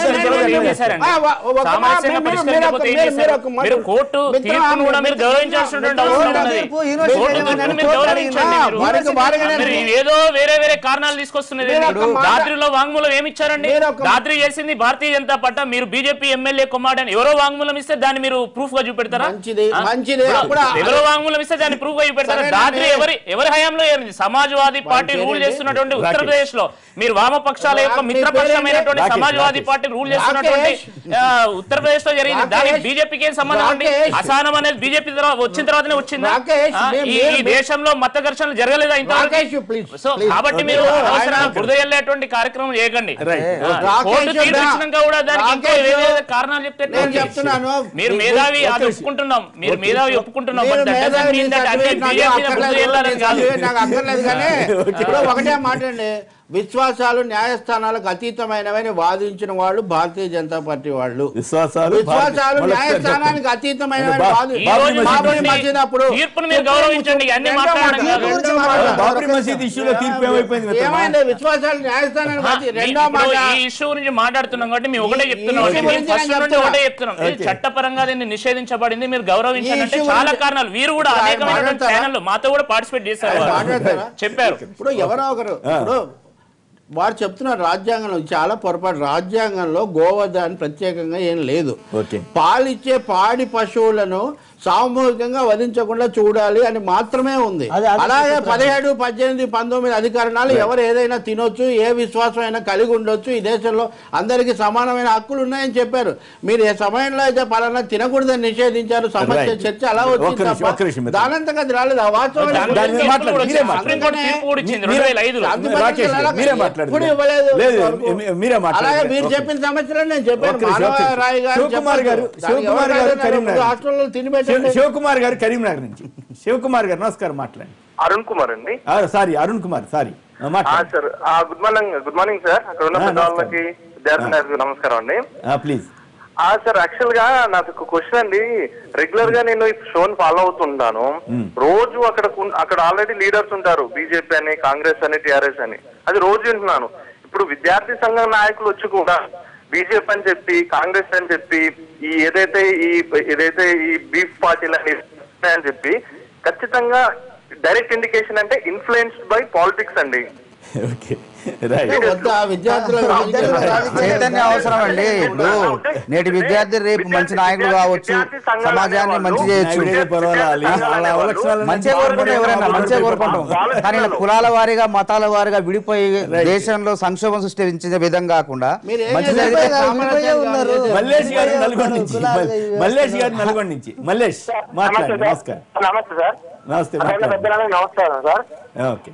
G: పరిష్కరించకపోతే ఏం
C: మీరు-
G: చేశారండి?
C: ఆ, ఒక- ఒక-
G: సామరస్యంగా
C: మీరు- మీరు-
G: పరిష్కరించకపోతే ఏం
C: మీరు-
G: చేశారు?
C: మీరు ఒక మాట-
G: మీరు కోర్టు
C: మిత్రమా,
G: తీర్పును కూడా మీరు
C: మిత్రమా,
G: గౌరవించాల్సినటువంటి
C: మిత్రమా,
G: అవసరం
C: కోర్టు
G: ఉన్నది.
F: తీర్పు యూనివర్సిటీ
G: కోర్టు
F: యజమాని
G: తీర్పును మీరు
F: కోర్టు
G: గౌరవించండి
F: అడిగినా
G: మీరు.
C: వారికి వారిగానే
G: మీరు ఏదో వేరే వేరే కారణాలు తీసుకొస్తున్నది
C: మీరు
G: ఏంటి?
C: ఒక మాట-
G: దాద్రిలో వాంగ్మూలం ఏమి ఇచ్చారండి
C: మీరు ఒక-
G: దాద్రి చేసింది భారతీయ జనతా పార్టీ మీరు బీజేపీ ఎమ్మెల్యే కుమారుడు ఎవరో వాంగ్మూలం ఇస్తే దాన్ని మీరు ప్రూఫ్ గా చూపెడతారా
C: మంచిది,
G: ఆ?
C: మంచిది.
G: ఇప్పుడు
C: అప్పుడు ఆ-
G: ఎవరో వాంగ్మూలం ఇస్తే దాన్ని ప్రూఫ్ గా చూపెడతారా
C: సరేనండి.
G: దాద్రి ఎవరి ఎవరి హయాంలో ఏమింది సమాజ్వాదీ పార్టీ రూల్
C: మంచిదండి.
G: చేస్తున్నటువంటి ఉత్తరప్రదేశ్ లో మీరు వామపక్షాల యొక్క
C: రాకేష్
G: మిత్రపక్షమైనటువంటి
A: రాకేష్,
G: సమాజ్వాదీ
A: రాకేష్.
G: పార్టీ రూల్ చేస్తున్నటువంటి ఆ, ఉత్తరప్రదేశ్ లో జరిగింది దానికి
C: రాకేష్.
G: బీజేపీకి ఏం సంబంధం అండి
C: రాకేష్.
G: అసహనం అనేది బీజేపీ తర్వాత వచ్చిన తర్వాతనే వచ్చిందా
C: రాకేష్,
G: ఆ,
C: మీరు-
G: ఈ- ఈ
C: మీరు-
G: దేశంలో మత ఘర్షణలు జరగలేదా ఇంతవరకు
C: రాకేష్, please,
G: సో
C: please.
G: కాబట్టి మీరు
C: మీరు
G: అనవసరంగా
C: ఆయన-
G: బురద వెళ్ళేటువంటి కార్యక్రమం చేయకండి
A: Right.
G: ఆ,
C: రాకేష్
G: కోర్టు తీర్పు
C: చెప్పినా-
G: ఇచ్చినాక కూడా దానికి ఇంకో
C: రాకేష్
G: వేరే కారణాలు చెప్తే
C: నేను
G: ఎట్లా?
C: చెప్తున్నాను.
G: మీరు
C: మీ-
G: మేధావి
C: మీ-
G: అది
C: ఓకే.
G: ఒప్పుకుంటున్నాం మీరు మేధావి ఒప్పుకుంటున్నాం
C: మీరు
G: but that doesn't
C: మేధావి
G: mean that అన్ని
C: సర్టిఫికేట్ నాకు
G: BJP మీద బురద
C: అక్కర్లేదు.
G: వెళ్ళాలని
C: నేను
G: కాదు.
C: సర్టిఫికేట్ నాకు అక్కర్లేదు కానీ ఇప్పుడు ఒకటే మాట అండి విశ్వాసాలు న్యాయస్థానాలకు అతీతమైనవని వాదించిన వాళ్ళు భారతీయ జనతా పార్టీ వాళ్ళు
A: విశ్వాసాలు
C: విశ్వాసాలు
A: భారతీయ-
C: న్యాయస్థానానికి అతీతమైన
A: బా-
C: వాది-
G: ఈ రోజు
C: బాబరీ
G: తీర్పుని-
C: మసీద్ అప్పుడు
G: తీర్పును మీరు గౌరవించండి అన్ని
C: రెండో
G: మాట్లాడడం
C: మాట,
G: కాదు.
C: రెండో
F: గురించి
C: మాట.
F: మాట్లాడదాం.
A: బాబ్రీ మసీద్ ఇష్యూలో తీర్పు ఏమైపోయింది మిత్రమా?
C: ఏమైంది విశ్వాసాలు న్యాయస్థానానికి
G: ఆ,
C: అతీ-
G: మీ-
C: రెండో
G: ఇప్పుడు
C: మాట
G: ఈ ఇష్యూ గురించి మాట్లాడుతున్నాం కాబట్టి మేము ఒకటే
C: ఈ-
G: చెప్తున్నాం
C: ఈ
G: అంటే
C: ఇష్యూ
G: మేము
C: గురించి
G: ఫస్ట్
C: నేను
G: నుండి
C: చెప్తున్నా.
G: ఒకటే చెప్తున్నాం ఇది
A: Okay.
G: చట్టపరంగా దీన్ని నిషేధించబడింది మీరు గౌరవించండి అంటే
C: ఈ ఇష్యూ
G: చాలా
C: గురించి-
G: కారణాలు వీరు కూడా
C: ఆయన
G: అనేకమైనటువంటి
C: మాట్లాడతారా?
G: ఛానళ్ళు మాతో కూడా పార్టిసిపేట్ చేశారు వారు.
C: మాట్లాడతారా?
G: చెప్పారు
C: ఇప్పుడు ఎవరో ఒకరు ఇప్పుడు వారు చెప్తున్నారు రాజ్యాంగంలో చాలా పొరపాటు రాజ్యాంగంలో గోవధ అని ప్రత్యేకంగా ఏం లేదు
A: ఓకే.
C: పాలిచ్చే పాడి పశువులను సామూహికంగా వధించకుండా చూడాలి అని మాత్రమే ఉంది
F: అది- అది
C: అలాగే
F: చెప్పారు.
C: పదిహేడు పద్దెనిమిది పంతొమ్మిది అధికారణాలు ఎవరు ఏదైనా తినొచ్చు ఏ విశ్వాసం అయినా కలిగి ఉండొచ్చు ఈ దేశంలో అందరికీ సమానమైన హక్కులు ఉన్నాయని చెప్పారు మీరు ఏ సమయంలో అయితే పలానా తినకూడదని నిషేధించారు సమస్య
A: Right.
C: చర్చ అలా
A: ఒక్క
C: వచ్చింది
A: నిమిషం, ఒక్క నిమిషం
C: తప్ప
A: మిత్రులు.
C: దానంతగా అది రాలేదు ఆ వాస్తవం
G: దాని
A: దాని మీద
G: గురించి
A: మాట్లాడు,
G: ఇప్పుడు
A: మీరే
G: వచ్చింది.
A: మాట్లాడు.
G: సుప్రీంకోర్టు తీర్పు కూడా ఇచ్చింది రెండు వేల ఐదులో
C: శాంతి
A: రాకేష్
C: భద్రతలు
A: మీరే
C: అలాగే
A: మాట్లాడండి.
C: ఎప్పుడు ఇవ్వలేదు
A: లేదు,
C: ఇంతవరకు.
A: మీ- మీరే మాట్లాడండి.
C: అలాగే మీరు
A: ఓకే.
C: చెప్పిన సమస్యలు నేను చెప్పాను
A: ఒక్క నిమిషం, ఒక్క నిమిషం.
C: మాధవరాయ్ గారు
A: శివకుమార్ గారు,
C: చెప్పొచ్చు. దానికి
A: శివకుమార్
C: ఎవరు
A: గారు
C: కాదన్నారు?
A: కరీంనగర్.
C: హాస్టల్లో తిని
A: శివ-
C: పెట్టండి
A: శివకుమార్ గారు కరీంనగర్ నుంచి శివకుమార్ గారు నమస్కారం మాట్లాడండి
B: అరుణ్ కుమార్ అండి
A: ఆ, సారీ అరుణ్ కుమార్ సారీ ఆ,
B: ఆ,
A: మాట్లాడండి
B: సార్ ఆ, good morning good morning sir అక్కడ ఉన్న
A: ఆ,
B: పెద్దవాళ్ళకి విద్యార్థులకు నమస్కారం అండి
A: ఆ, ప్లీజ్
B: ఆ సార్ యాక్చువల్ గా నాకు ఒక క్వశ్చన్ అండి రెగ్యులర్ గా నేను ఈ షోని ఫాలో అవుతుంటాను రోజు అక్కడ కున్- అక్కడ ఆల్రెడీ లీడర్స్ ఉంటారు బీజేపీ అని కాంగ్రెస్ అని టిఆర్ఎస్ అని అది రోజు వింటున్నాను ఇప్పుడు విద్యార్థి సంఘం నాయకులు వచ్చి కూడా బీజేపీ అని చెప్పి కాంగ్రెస్ అని చెప్పి ఈ ఏదైతే ఈ ఏదైతే ఈ బీఫ్ పార్టీలు అని అని చెప్పి ఖచ్చితంగా డైరెక్ట్ ఇండికేషన్ అంటే ఇన్ఫ్లుయెన్స్డ్ బై పాలిటిక్స్ అండి
A: ఓకే రైట్
C: అంటే వద్దా విద్యార్థుల
F: విద్యార్థుల రాజకీయ
E: చైతన్యం అవసరం అండి ఇప్పుడు నేటి విద్యార్థి రేపు మంచి నాయకులు కావచ్చు సమాజాన్ని మంచి చేయొచ్చు
A: నాయకుడే పర్వాలేదు. అలా ఎలక్షన్లలో
E: మంచిగా కోరుకుంటే ఎవరైనా మంచిగా కోరుకుంటాం కానీ ఇలా కులాల వారీగా మతాల వారీగా విడిపోయి దేశంలో సంక్షోభం సృష్టించే విధంగా కాకుండా
C: మీరు ఏం
E: మంచి
C: చేశారు?
E: జరిగితే
F: విడిపోయే ఉన్నారు.
A: మల్లేష్ గారు
F: విడిపోయే
A: నల్గొండ
F: ఉన్నారు.
A: నుంచి
F: కులాలు
A: మల్-
F: ఇవి
A: మల్లేష్
F: వేస్తారు.
A: గారు నల్గొండ నుంచి మల్లేష్ మాట్లాడండి నమస్కారం
H: నమస్తే సార్
A: నమస్తే
H: అక్కడ ఉన్న
A: మాట్లాడండి
H: పెద్దలకు నమస్కారం సార్
A: ఓకే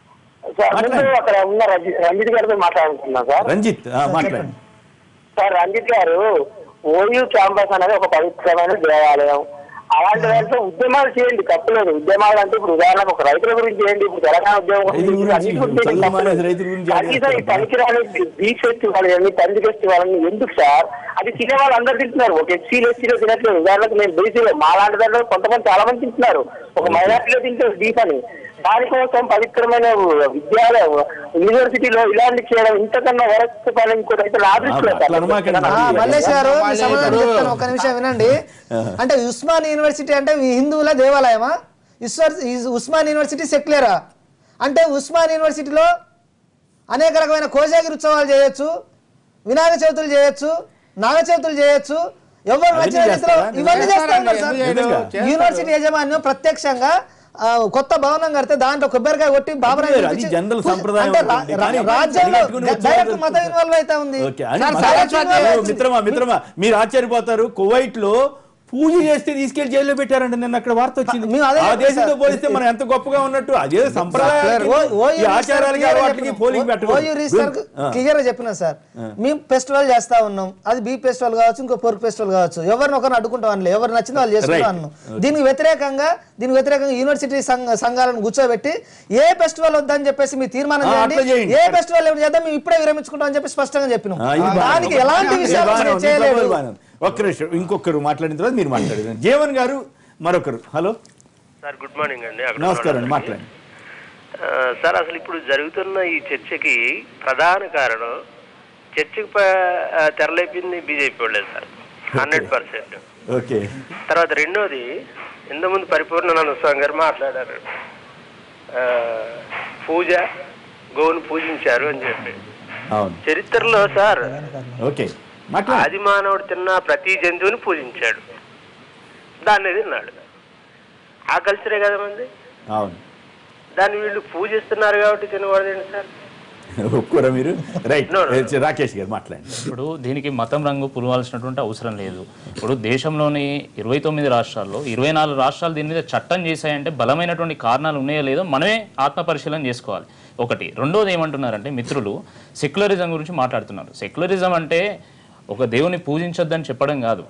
H: సార్ ముందు
A: మాట్లాడండి.
H: అక్కడ ఉన్న రంజి- రంజిత్ గారితో మాట్లాడుతున్నా సార్
A: రంజిత్ ఆ, మాట్లాడండి
H: సార్ రంజిత్ గారు ఓయూ క్యాంపస్ అనేది ఒక పవిత్రమైన దేవాలయం అలాంటి దాంట్లో ఉద్యమాలు చేయండి తప్పలేదు ఉద్యమాలు అంటే ఇప్పుడు ఉదాహరణకు ఒక రైతుల గురించి చేయండి ఇప్పుడు తెలంగాణ ఉద్యమం
A: రైతుల
H: గురించి
A: గురించి,
H: అన్నిటి గురించి చేయండి,
A: చదువు మానేసి
H: తప్పలేదు.
A: రైతుల గురించి
H: కనీసం ఈ
A: చేస్తారు.
H: పనికిరాని బీచ్ ఫెస్టివల్ అని పంది ఫెస్టివల్ అని ఎందుకు సార్ అది తినే వాళ్ళు అందరు తింటున్నారు ఒక ఎస్సీలో ఎస్సీలో తినట్లేదు ఉదాహరణకు నేను బీసీలో మా లాంటి దాంట్లో కొంతమంది చాలా మంది తింటున్నారు ఒక మైనార్టీలో తింటారు బీఫ్ అని దానికోసం పవిత్రమైన విద్యాలయం యూనివర్సిటీలో ఇలాంటి చేయడం ఇంతకన్నా వరస్ట్ పని ఇంకోటి అయితే నా దృష్టిలో
A: అట్లా అనమాకండి.
F: ఆ, మల్లేష్ గారు మీ
C: మళ్ళీ
F: సమాధానం
C: ఇప్పుడు-
F: చెప్తాను ఒక నిమిషం వినండి అంటే ఉస్మాన్ యూనివర్సిటీ అంటే ఈ హిందువుల దేవాలయమా ఇస్వర్- ఈ ఉస్మాన్ యూనివర్సిటీ సెక్యులరా అంటే ఉస్మాన్ యూనివర్సిటీలో అనేక రకమైన కోజాగిరి ఉత్సవాలు చేయొచ్చు వినాయక చవితులు చేయొచ్చు నాగ చవితులు చేయొచ్చు ఎవరు
A: అవన్నీ
F: నచ్చిన రీతిలో
A: చేస్తారా?
F: ఇవన్నీ చేస్తా ఉన్నారు
C: ఎందుకు
F: సార్
C: చేయరు?
A: చేస్తారు.
F: యూనివర్సిటీ యాజమాన్యం ప్రత్యక్షంగా ఆ, కొత్త భవనం కడితే దాంట్లో కొబ్బరికాయ కొట్టి బాబరా
A: అది అది జనరల్ సంప్రదాయం
F: అంటే రా-
A: ఉంటుంది.
F: రా-
A: కానీ
F: రాజ్యంలో
A: అది కట్టుకుని
F: డైరెక్ట్
A: వచ్చి
F: మతం ఇన్వాల్వ్ అయితే ఉంది
A: ఓకే అని
F: సార్,
A: మన-
F: direct involve అవుతుంది.
A: మిత్రమా మిత్రమా మీరు ఆశ్చర్యపోతారు కువైట్ లో పూజ చేస్తే తీసుకెళ్లి జైల్లో పెట్టారండి నిన్న అక్కడ వార్త వచ్చింది
F: మేము అదే
A: ఆ
F: చెప్పాం
A: దేశంతో
F: సార్.
A: పోలిస్తే మనం ఎంత గొప్పగా ఉన్నట్టు అదే సంప్రదాయాలకి
F: ఓ- ఓయూ
A: ఈ ఆచారాలకి
F: రీసెర్చ్
A: వాటికి
F: క్లియర్
A: పోలింగ్
F: చెప్పిన- ఓయూ రీసెర్చ్
A: పెట్టకూడదు
F: క్లియర్ గా చెప్పిన సార్ మేము ఫెస్టివల్ చేస్తా ఉన్నాం అది బీ ఫెస్టివల్ కావచ్చు ఇంకో పొరుగు ఫెస్టివల్ కావచ్చు ఎవరిని ఒకరిని అడ్డుకుంటాం అనలే ఎవరు నచ్చిందో వాళ్ళు చేసుకుంటా
A: Right.
F: అన్నాం దీనికి వ్యతిరేకంగా దీనికి వ్యతిరేకంగా యూనివర్సిటీ సంఘ సంఘాలను కూర్చోబెట్టి ఏ ఫెస్టివల్ వద్దని చెప్పేసి మీ తీర్మానం
A: ఆ, అట్లా
F: చేయండి
A: చేయండి.
F: ఏ ఫెస్టివల్ ఏమి చేద్దాం మేము ఇప్పుడే విరమించుకుంటాం అని చెప్పి స్పష్టంగా చెప్పినాం
A: ఆ, ఇది బాగానే
F: దానికి
A: ఉంది.
F: ఎలాంటి
A: ఇది
F: విషయాలు
A: బాగానే
F: అసలు
A: ఉంది.
F: చేయలేదు
A: ఇది బాగానే ఉంది. ఒక్క నిమిషం ఇంకొకరు మాట్లాడిన తర్వాత మీరు మాట్లాడారు జీవన్ గారు మరొకరు హలో
I: సార్ గుడ్ మార్నింగ్ అండి అక్కడ
A: నమస్కారం అండి
I: ఉన్న
A: మాట్లాడండి
I: ఆ, సార్ అసలు ఇప్పుడు జరుగుతున్న ఈ చర్చకి ప్రధాన కారణం చర్చికి ప- ఆ, తెరలేపింది బీజేపీ వాళ్ళే సార్ హండ్రెడ్ పర్సెంట్
A: ఓకే
I: తర్వాత రెండోది ఇంతకుముందు పరిపూర్ణానంద స్వామి గారు మాట్లాడారు ఆ, పూజ గోవును పూజించారు అని చెప్పి
A: అవును
I: చరిత్రలో సార్
A: ఓకే మాట్లాడు
I: ఆది మానవుడు తిన్న ప్రతి జంతువుని పూజించాడు దాన్ని తిన్నాడు ఆ కల్చరే కదా మంది
A: అవును
I: దాన్ని వీళ్ళు పూజిస్తున్నారు కాబట్టి తినకూడదండి సార్
A: ఒప్పుకోరా మీరు రైట్
I: No, no,
A: రాకేష్ గారు మాట్లాడండి
G: ఇప్పుడు దీనికి మతం రంగు పులవాల్సినటువంటి అవసరం లేదు ఇప్పుడు దేశంలోని ఇరవై తొమ్మిది రాష్ట్రాల్లో ఇరవై నాలుగు రాష్ట్రాలు దీని మీద చట్టం చేశాయంటే బలమైనటువంటి కారణాలు ఉన్నాయో లేదో మనమే ఆత్మ పరిశీలన చేసుకోవాలి ఒకటి రెండోది ఏమంటున్నారంటే మిత్రులు సెక్యులరిజం గురించి మాట్లాడుతున్నారు సెక్యులరిజం అంటే ఒక దేవుని పూజించొద్దని చెప్పడం కాదు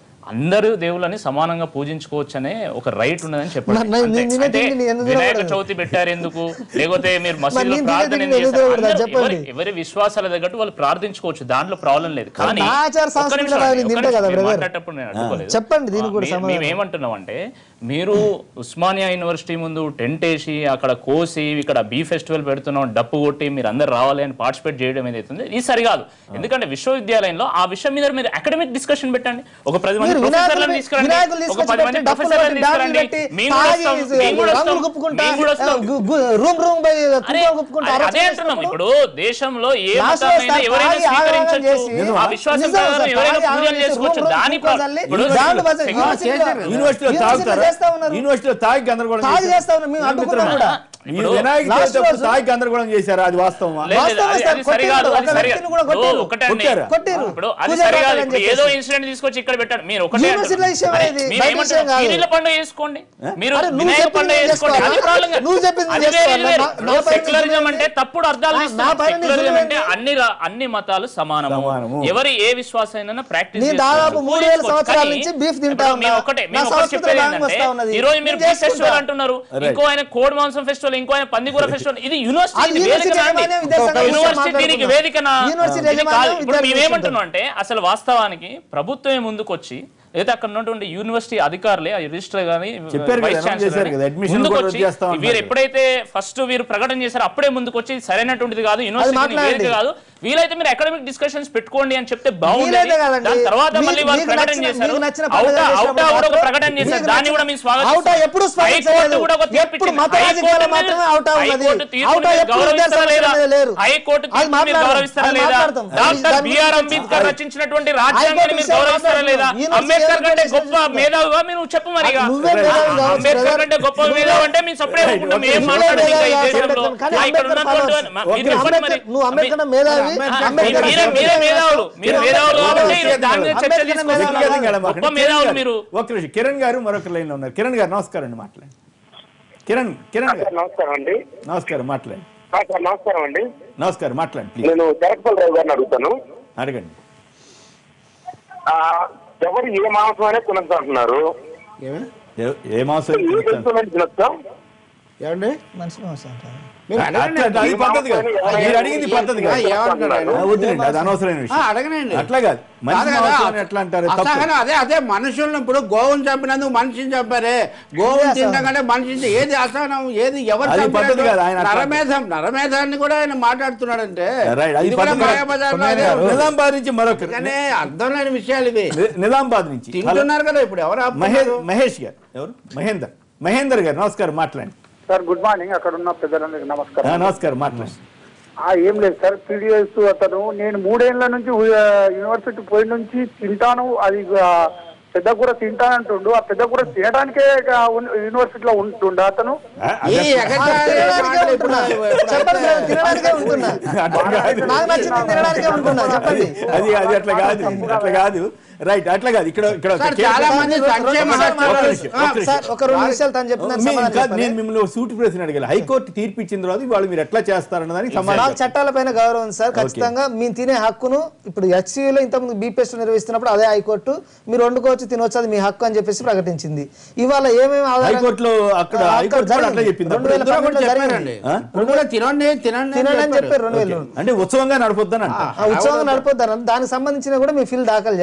G: అందరూ దేవుళ్ళని సమానంగా పూజించుకోవచ్చనే ఒక రైట్ ఉన్నదని చెప్పండి
F: మరి నేను-
G: అంతే.
F: నేను
G: అంటే
F: తిండి నేను ఎందుకు
G: వినాయక
F: తినకూడదు?
G: చవితి పెట్టారు ఎందుకు లేకపోతే మీరు మసీదులో
F: నేను
G: ప్రార్థన
F: తిండి
G: ఎందుకు
F: ఎందుకు
G: చేస్తారు?
F: తినకూడదు?
G: అందరూ
F: చెప్పండి.
G: ఎవరి- ఎవరి విశ్వాసాల తగ్గట్టు వాళ్ళు ప్రార్థించుకోవచ్చు దాంట్లో ప్రాబ్లం లేదు కానీ
F: నా ఆచార
G: ఒక్క
F: సంస్కృతిలో
G: నిమిషం
F: రావాలి,
G: అండి, ఒక్క
F: తింటే కదా,
G: నిమిషం. మీరు
F: brother.
G: మాట్లాడేటప్పుడు నేను అడ్డుకోలేదు.
F: చెప్పండి, దీనికి కూడా
G: ఆ, మీ-
F: సమాధానం.
G: మేము ఏమంటున్నామంటే మీరు ఉస్మానియా యూనివర్సిటీ ముందు టెంట్ వేసి అక్కడ కోసి ఇక్కడ బీ ఫెస్టివల్ పెడుతున్నాం డప్పు కొట్టి మీరు అందరు రావాలి అని పార్టిసిపేట్ చేయడం ఏదైతుంది ఇది సరికాదు ఎందుకంటే విశ్వవిద్యాలయంలో ఆ విషయం మీద మీరు అకాడమిక్ డిస్కషన్ పెట్టండి ఒక పది మంది
F: మీరు
G: ప్రొఫెసర్లను
F: వినాయకులు
G: తీసుకురండి
F: వినాయకులు
G: ఒక
F: తీసుకొచ్చి
G: పది మంది
F: పెట్టి, డప్పులు
G: ప్రొఫెసర్లను
F: పెట్టి, డాన్సులు
G: తీసుకురండి
F: పెట్టి,
G: మేము కూడా
F: తాగి,
G: వస్తాం మేము కూడా
F: రంగులు
G: వస్తాం
F: కుప్పుకుంటా,
G: మేము కూడా వస్తాం
F: గు- గు- రూమ్ రూమ్ పోయి
G: అరే,
F: కుంకుమ కుప్పుకుంటా,
G: అదే
F: అరచన
G: అంటున్నాం
F: చేసుకుంటూ
G: ఇప్పుడు దేశంలో ఏ
F: లాస్ట్లో
G: మతాన్నైనా
F: సార్
G: ఎవరైనా
F: తాగి ఆగమనం
G: స్వీకరించవచ్చు
F: చేసి,
G: ఆ విశ్వాసం
F: నిజం
G: ప్రకారం
F: సార్,
G: ఎవరైనా
F: తాగి
G: పూజలు
F: ఆగమనం
G: చేసుకోవచ్చు
F: చేసి,
G: దాని
F: రూమ్ రూమ్
G: ఇప్పుడు
F: దాంట్లో బస్
G: సెక్యులర్-
F: యూనివర్సిటీలో-
A: యూనివర్సిటీలో
F: యూనివర్సిటీలో
A: తాగుతారా
F: చేస్తా ఉన్నారు.
A: యూనివర్సిటీలో తాగి గందరగోళం
F: తాగి
A: చేశారు.
F: చేస్తా ఉన్నాం, మేము
A: ఏం
F: అడ్డుకున్నాం
A: మిత్రమా?
F: కూడా.
A: ఈ
G: ఇప్పుడు
A: వినాయక
F: లాస్ట్
A: చవితి అప్పుడు
F: రోజు-
A: తాగి గందరగోళం చేశారు అది వాస్తవమా
G: లేదు, లేదు,
F: వాస్తవం
G: అది-
F: సార్,
G: అది సరికాదు,
F: కొట్టిర్రు,
G: అది
F: ఒక
G: సరికాదు.
F: వ్యక్తిని కూడా కొట్టిర్రు.
G: ఒకటే అండి.
A: కొట్టారా?
F: కొట్టిర్రు.
G: ఇప్పుడు అది
F: పూజ
G: సరికాదు
F: చేయాలని
G: ఇప్పుడు ఏదో
F: చెప్పేసి.
G: ఇన్సిడెంట్ తీసుకొచ్చి ఇక్కడ పెట్టాడు మీరు ఒకటే
F: యూనివర్సిటీలో విషయం
G: అరే,
F: ఇది,
G: మీరు
F: బయట
G: ఏమంటారు?
F: విషయం కాదు.
G: పీరీల పండుగ చేసుకోండి మీరు
F: అరే, నువ్వు
G: వినాయక
F: చెప్పింది
G: పండుగ
F: నేను
G: చేసుకోండి అది
F: చేసుకోవాలా?
G: ప్రాబ్లం కాదు.
F: నువ్వు చెప్పింది
G: అది
F: నేను
G: వేరే,
F: చేసుకోవాలా?
G: వేరే.
F: నా- నా
G: ఇప్పుడు
F: పైన
G: సెక్యులరిజం
F: నిజమే.
G: అంటే తప్పుడు అర్థాలు
F: నా-
G: ఇస్తుంది.
F: నా పైన
G: సెక్యులరిజం
F: నిజమే.
G: అంటే అన్ని రా- అన్ని మతాలు సమానము
A: సమానము.
G: ఎవరి ఏ విశ్వాసమైనా ప్రాక్టీస్
F: నేను దాదాపు మూడు వేల సంవత్సరాల నుంచి beef తింటా ఉన్నా.
G: ఒకటే
F: నా
G: మేము ఒకటి
F: సంస్కృతిలో
G: చెప్పేది
F: భాగంగా
G: ఏంటంటే
F: వస్తా ఉన్నది.
G: ఈ రోజు మీరు
F: నేను
G: బీఫ్
F: చేసుకుంటా.
G: ఫెస్టివల్ అంటున్నారు
A: Right.
G: ఇంకో ఆయన కోడ్ మాంసం ఫెస్టివల్ ఇంకో ఆయన పందికూర ఫెస్టివల్ ఇది
F: అది
G: యూనివర్సిటీ
F: యూనివర్సిటీ
G: వేదికనా అండి?
F: యజమాన్యం, విద్యాసంఘం
G: యూనివర్సిటీ
F: విషయం
G: దీనికి
F: మాట్లాడుకుందాం.
G: వేదికనా
F: యూనివర్సిటీ
G: ఇది కాదు.
F: యజమాన్యం,
G: ఇప్పుడు
F: విద్యార్థులు
G: మేమేమంటున్నాం అంటే అసలు వాస్తవానికి ప్రభుత్వమే ముందుకొచ్చి అయితే అక్కడ ఉన్నటువంటి యూనివర్సిటీ అధికారులే ఆ రిజిస్టర్ గానీ
A: చెప్పారు కదా,
G: వైస్
A: announce
G: ఛాన్సలర్
A: చేశారు
G: గానీ
A: కదా, admission కూడా
G: ముందుకొచ్చి
A: చేస్తా ఉన్నారు.
G: వీరు ఎప్పుడైతే ఫస్ట్ వీరు ప్రకటన చేశారో అప్పుడే ముందుకొచ్చి ఇది సరైనటువంటిది కాదు యూనివర్సిటీ
F: మాట్లాడండి.
G: వేదిక కాదు వీలైతే మీరు అకాడమిక్ డిస్కషన్స్ పెట్టుకోండి అని చెప్తే బాగుండేది
F: వీలైతే కాదండి.
G: దాని తర్వాత
F: మీకు-
G: మళ్ళీ వాళ్ళు
F: మీకు
G: ప్రకటన
F: నచ్చిన-
G: చేశారు
F: మీకు నచ్చిన
G: అవుటా
F: పండుగ
G: అవుటా
F: చేసినప్పుడు
G: కూడా ఒక
F: మాత్రం
G: ప్రకటన చేశారు
F: మీకు
G: దాన్ని
F: నచ్చిన-
G: కూడా మేము స్వాగతిస్తాం
F: అవుటా ఎప్పుడు స్వాగతించలేదు.
G: హైకోర్టు కూడా ఒక తీర్పు
F: ఎప్పుడు
G: ఇచ్చింది.
F: మత
G: హైకోర్టు
F: రాజకీయాలు
G: మీరు-
F: మాత్రమే అవుటా ఉన్నది.
G: హైకోర్టు తీర్పుని
F: అవుటా
G: మీరు
F: ఎప్పుడు
G: గౌరవిస్తారా
F: విద్యాసంఘం
G: లేదా?
F: మీద లేరు.
G: హైకోర్టు
F: అది
G: తీర్పుని మీరు
F: మాట్లాడదాం.
G: గౌరవిస్తారా
F: అది
G: లేదా
F: మాట్లాడదాం.
G: డాక్టర్
F: దాని
G: బిఆర్
F: గురించి
G: అంబేద్కర్
F: అది-
G: రచించినటువంటి రాజ్యాంగాన్ని
F: హైకోర్టు
G: మీరు
F: విషయాలు
G: గౌరవిస్తారా లేదా
F: మాట్లాడదాం. యూనివర్సిటీ
G: అంబేద్కర్ కంటే
F: ఎడ్యుకేషన్
G: గొప్ప
F: సిస్టమ్.
G: మేధావుగా మీరు చెప్పు మరి ఇక.
F: నువ్వే మేధావి కావచ్చు,
G: అంబేద్కర్
F: brother.
G: కంటే గొప్ప మేధావు అంటే మేము సపరేట్ అనుకుంటాం ఏం
F: నువ్వే
G: మాట్లాడదు ఇంకా ఈ
F: మేధావి
G: దేశంలో
F: కావచ్చు, కానీ
G: ఆ, ఇక్కడ
F: అంబేద్కర్
G: ఉన్నటువంటి
F: ఫాలోవర్స్.
G: మా-
F: ఓకే,
G: మీరు చెప్పండి మరి
F: అంబేద్కర్- నువ్వు అంబేద్కర్ మేధావి
A: అంబేద్కర్
F: అంబేద్కర్
G: మీరే మీరే మేధావులు మీరు మేధావులు కాబట్టి ఈరోజు దాని మీద చర్చ
F: అంబేద్కర్
G: తీసుకోవాలి
F: మేధావులు
A: వ్యక్తిగతంగా వెళ్ళమాకండి.
G: గొప్ప మేధావులు మీరు
A: ఒక్క నిమిషం కిరణ్ గారు మరొక లైన్ లో ఉన్నారు కిరణ్ గారు నమస్కారం అండి మాట్లాడండి కిరణ్ కిరణ్ గారు
B: నమస్కారం అండి
A: నమస్కారం మాట్లాడండి
B: సార్ నమస్కారం అండి
A: నమస్కారం మాట్లాడండి ప్లీజ్
B: నేను జగత్పల్ రావు గారిని అడుగుతాను
A: అడగండి
B: ఆ, ఎవరు ఏ మాంసం అనేది తినచ్చు అంటున్నారు
C: ఏమండి
A: ఏ- ఏ మాంసం
B: ఏ
A: తినొచ్చు?
B: జంతువులను తినొచ్చా
C: ఏమండి
F: మనిషి మనిషి అంటారు.
C: మీరు అడగండి.
A: అట్లా- అది పద్ధతి కాదు మీరు అడిగింది పద్ధతి కాదు
C: ఆ, ఏమంటున్నారు ఆయన?
A: ఆ, వద్దులేండి అది అనవసరమైన
C: ఆ,
A: విషయం
C: అడగనండి
A: అట్లా కాదు మనిషి
C: కాదు కదా,
A: మాంసం ఎట్లా అంటారు తప్పు
C: అసహనం అదే అదే మనుషులను ఇప్పుడు గోవుని చంపినందుకు మనిషిని చంపారే గోవుని తినడం కంటే మనిషిని ఏది అసహనం ఏది ఎవరు
A: అది
C: చంపినట్టు?
A: పద్ధతి కాదు, ఆయన అట్లా-
C: నరమేధం నరమేధాన్ని కూడా ఆయన మాట్లాడుతున్నాడంటే
A: రైట్ అది
C: ఇది కూడా
A: పద్ధతి కాదు.
C: మాయాబజార్లో అదే ఉంది.
A: నిజామాబాద్ నుంచి మరొక
C: కానీ అర్థం లేని విషయాలు ఇవి
A: ని- నిజామాబాద్ నుంచి
C: తింటున్నారు కదా ఇప్పుడు ఎవరు
A: మహేష్
C: ఆపుతున్నారు?
A: మహేష్ గారు ఎవరు మహేందర్ మహేందర్ గారు నమస్కారం మాట్లాడండి
J: సార్ గుడ్ మార్నింగ్ అక్కడ ఉన్న పెద్దలందరికీ
A: ఆ,
J: నమస్కారం
A: నమస్కారం మాట్లాడండి
J: ఆ, ఏం లేదు సార్ పీడిఎస్ అతను నేను మూడేళ్ల నుంచి ఆ, యూనివర్సిటీ పోయి నుంచి తింటాను అది ఆ, పెద్ద కూర తింటానంటుండు ఆ పెద్ద కూర తినడానికే ఆ, ఉన్- యూనివర్సిటీలో ఉంటుండ అతను
A: ఆ,
C: ఈ
A: అదే-
C: ఎగతాళి
F: తినడానికే
C: మాటలు ఇప్పుడు
F: ఉంటున్నా.
C: ఇప్పుడు
F: చెప్పండి సార్, తినడానికే ఉంటున్నా
A: అట్లా కాదు.
F: నాకు నచ్చింది తినడానికే ఉంటున్నా చెప్పండి
A: అది అది అట్లా కాదు అట్లా కాదు రైట్ అట్లా కాదు ఇక్కడ ఇక్కడ ఒక
C: సార్,
A: కేసు-
C: చాలా మంది సంక్షేమ
A: ఒక్క
C: హాస్టల్
A: నిమిషం, ఒక్క నిమిషం.
F: సార్ ఒక రెండు నిమిషాలు తను చెప్పిన
A: మీ-
F: సమాధానం
A: కాదు,
F: చెప్పండి.
A: నేను మిమ్మల్ని ఒక సూటి ప్రశ్న అడిగాను హైకోర్టు తీర్పు ఇచ్చిన తర్వాత వాళ్ళు మీరు ఎట్లా చేస్తారన్న దానికి
F: నాకు
A: సమాధానం
F: చట్టాలపైన గౌరవం సార్ ఖచ్చితంగా మేము తినే హక్కును ఇప్పుడు హెచ్సియూలో ఇంతకుముందు బీపీఎస్ నిర్వహిస్తున్నప్పుడు అదే హైకోర్టు మీరు వండుకోవచ్చు తినవచ్చు అది మీ హక్కు అని చెప్పేసి ప్రకటించింది ఇవాళ ఏమేమి ఆధారంగా-
A: హైకోర్టులో అక్కడ
F: ఆ,
A: హైకోర్టు కూడా అట్లా చెప్పింది
F: రెండు వేల
C: ఇద్దరు కూడా
F: పన్నెండులో
C: చెప్పారండి
F: జరిగింది.
A: ఆ?
C: ఇప్పుడు కూడా తినండి తినండి అని
F: తినని అని
C: చెప్పారు.
F: చెప్పారు రెండు వేలు
A: అంటే ఉత్సవంగా నడపొద్దని అంట
F: ఆ ఉత్సవం నడిపోతారు దానికి సంబంధించిన కూడా మేము ఫిల్ దాఖలు చేస్తాం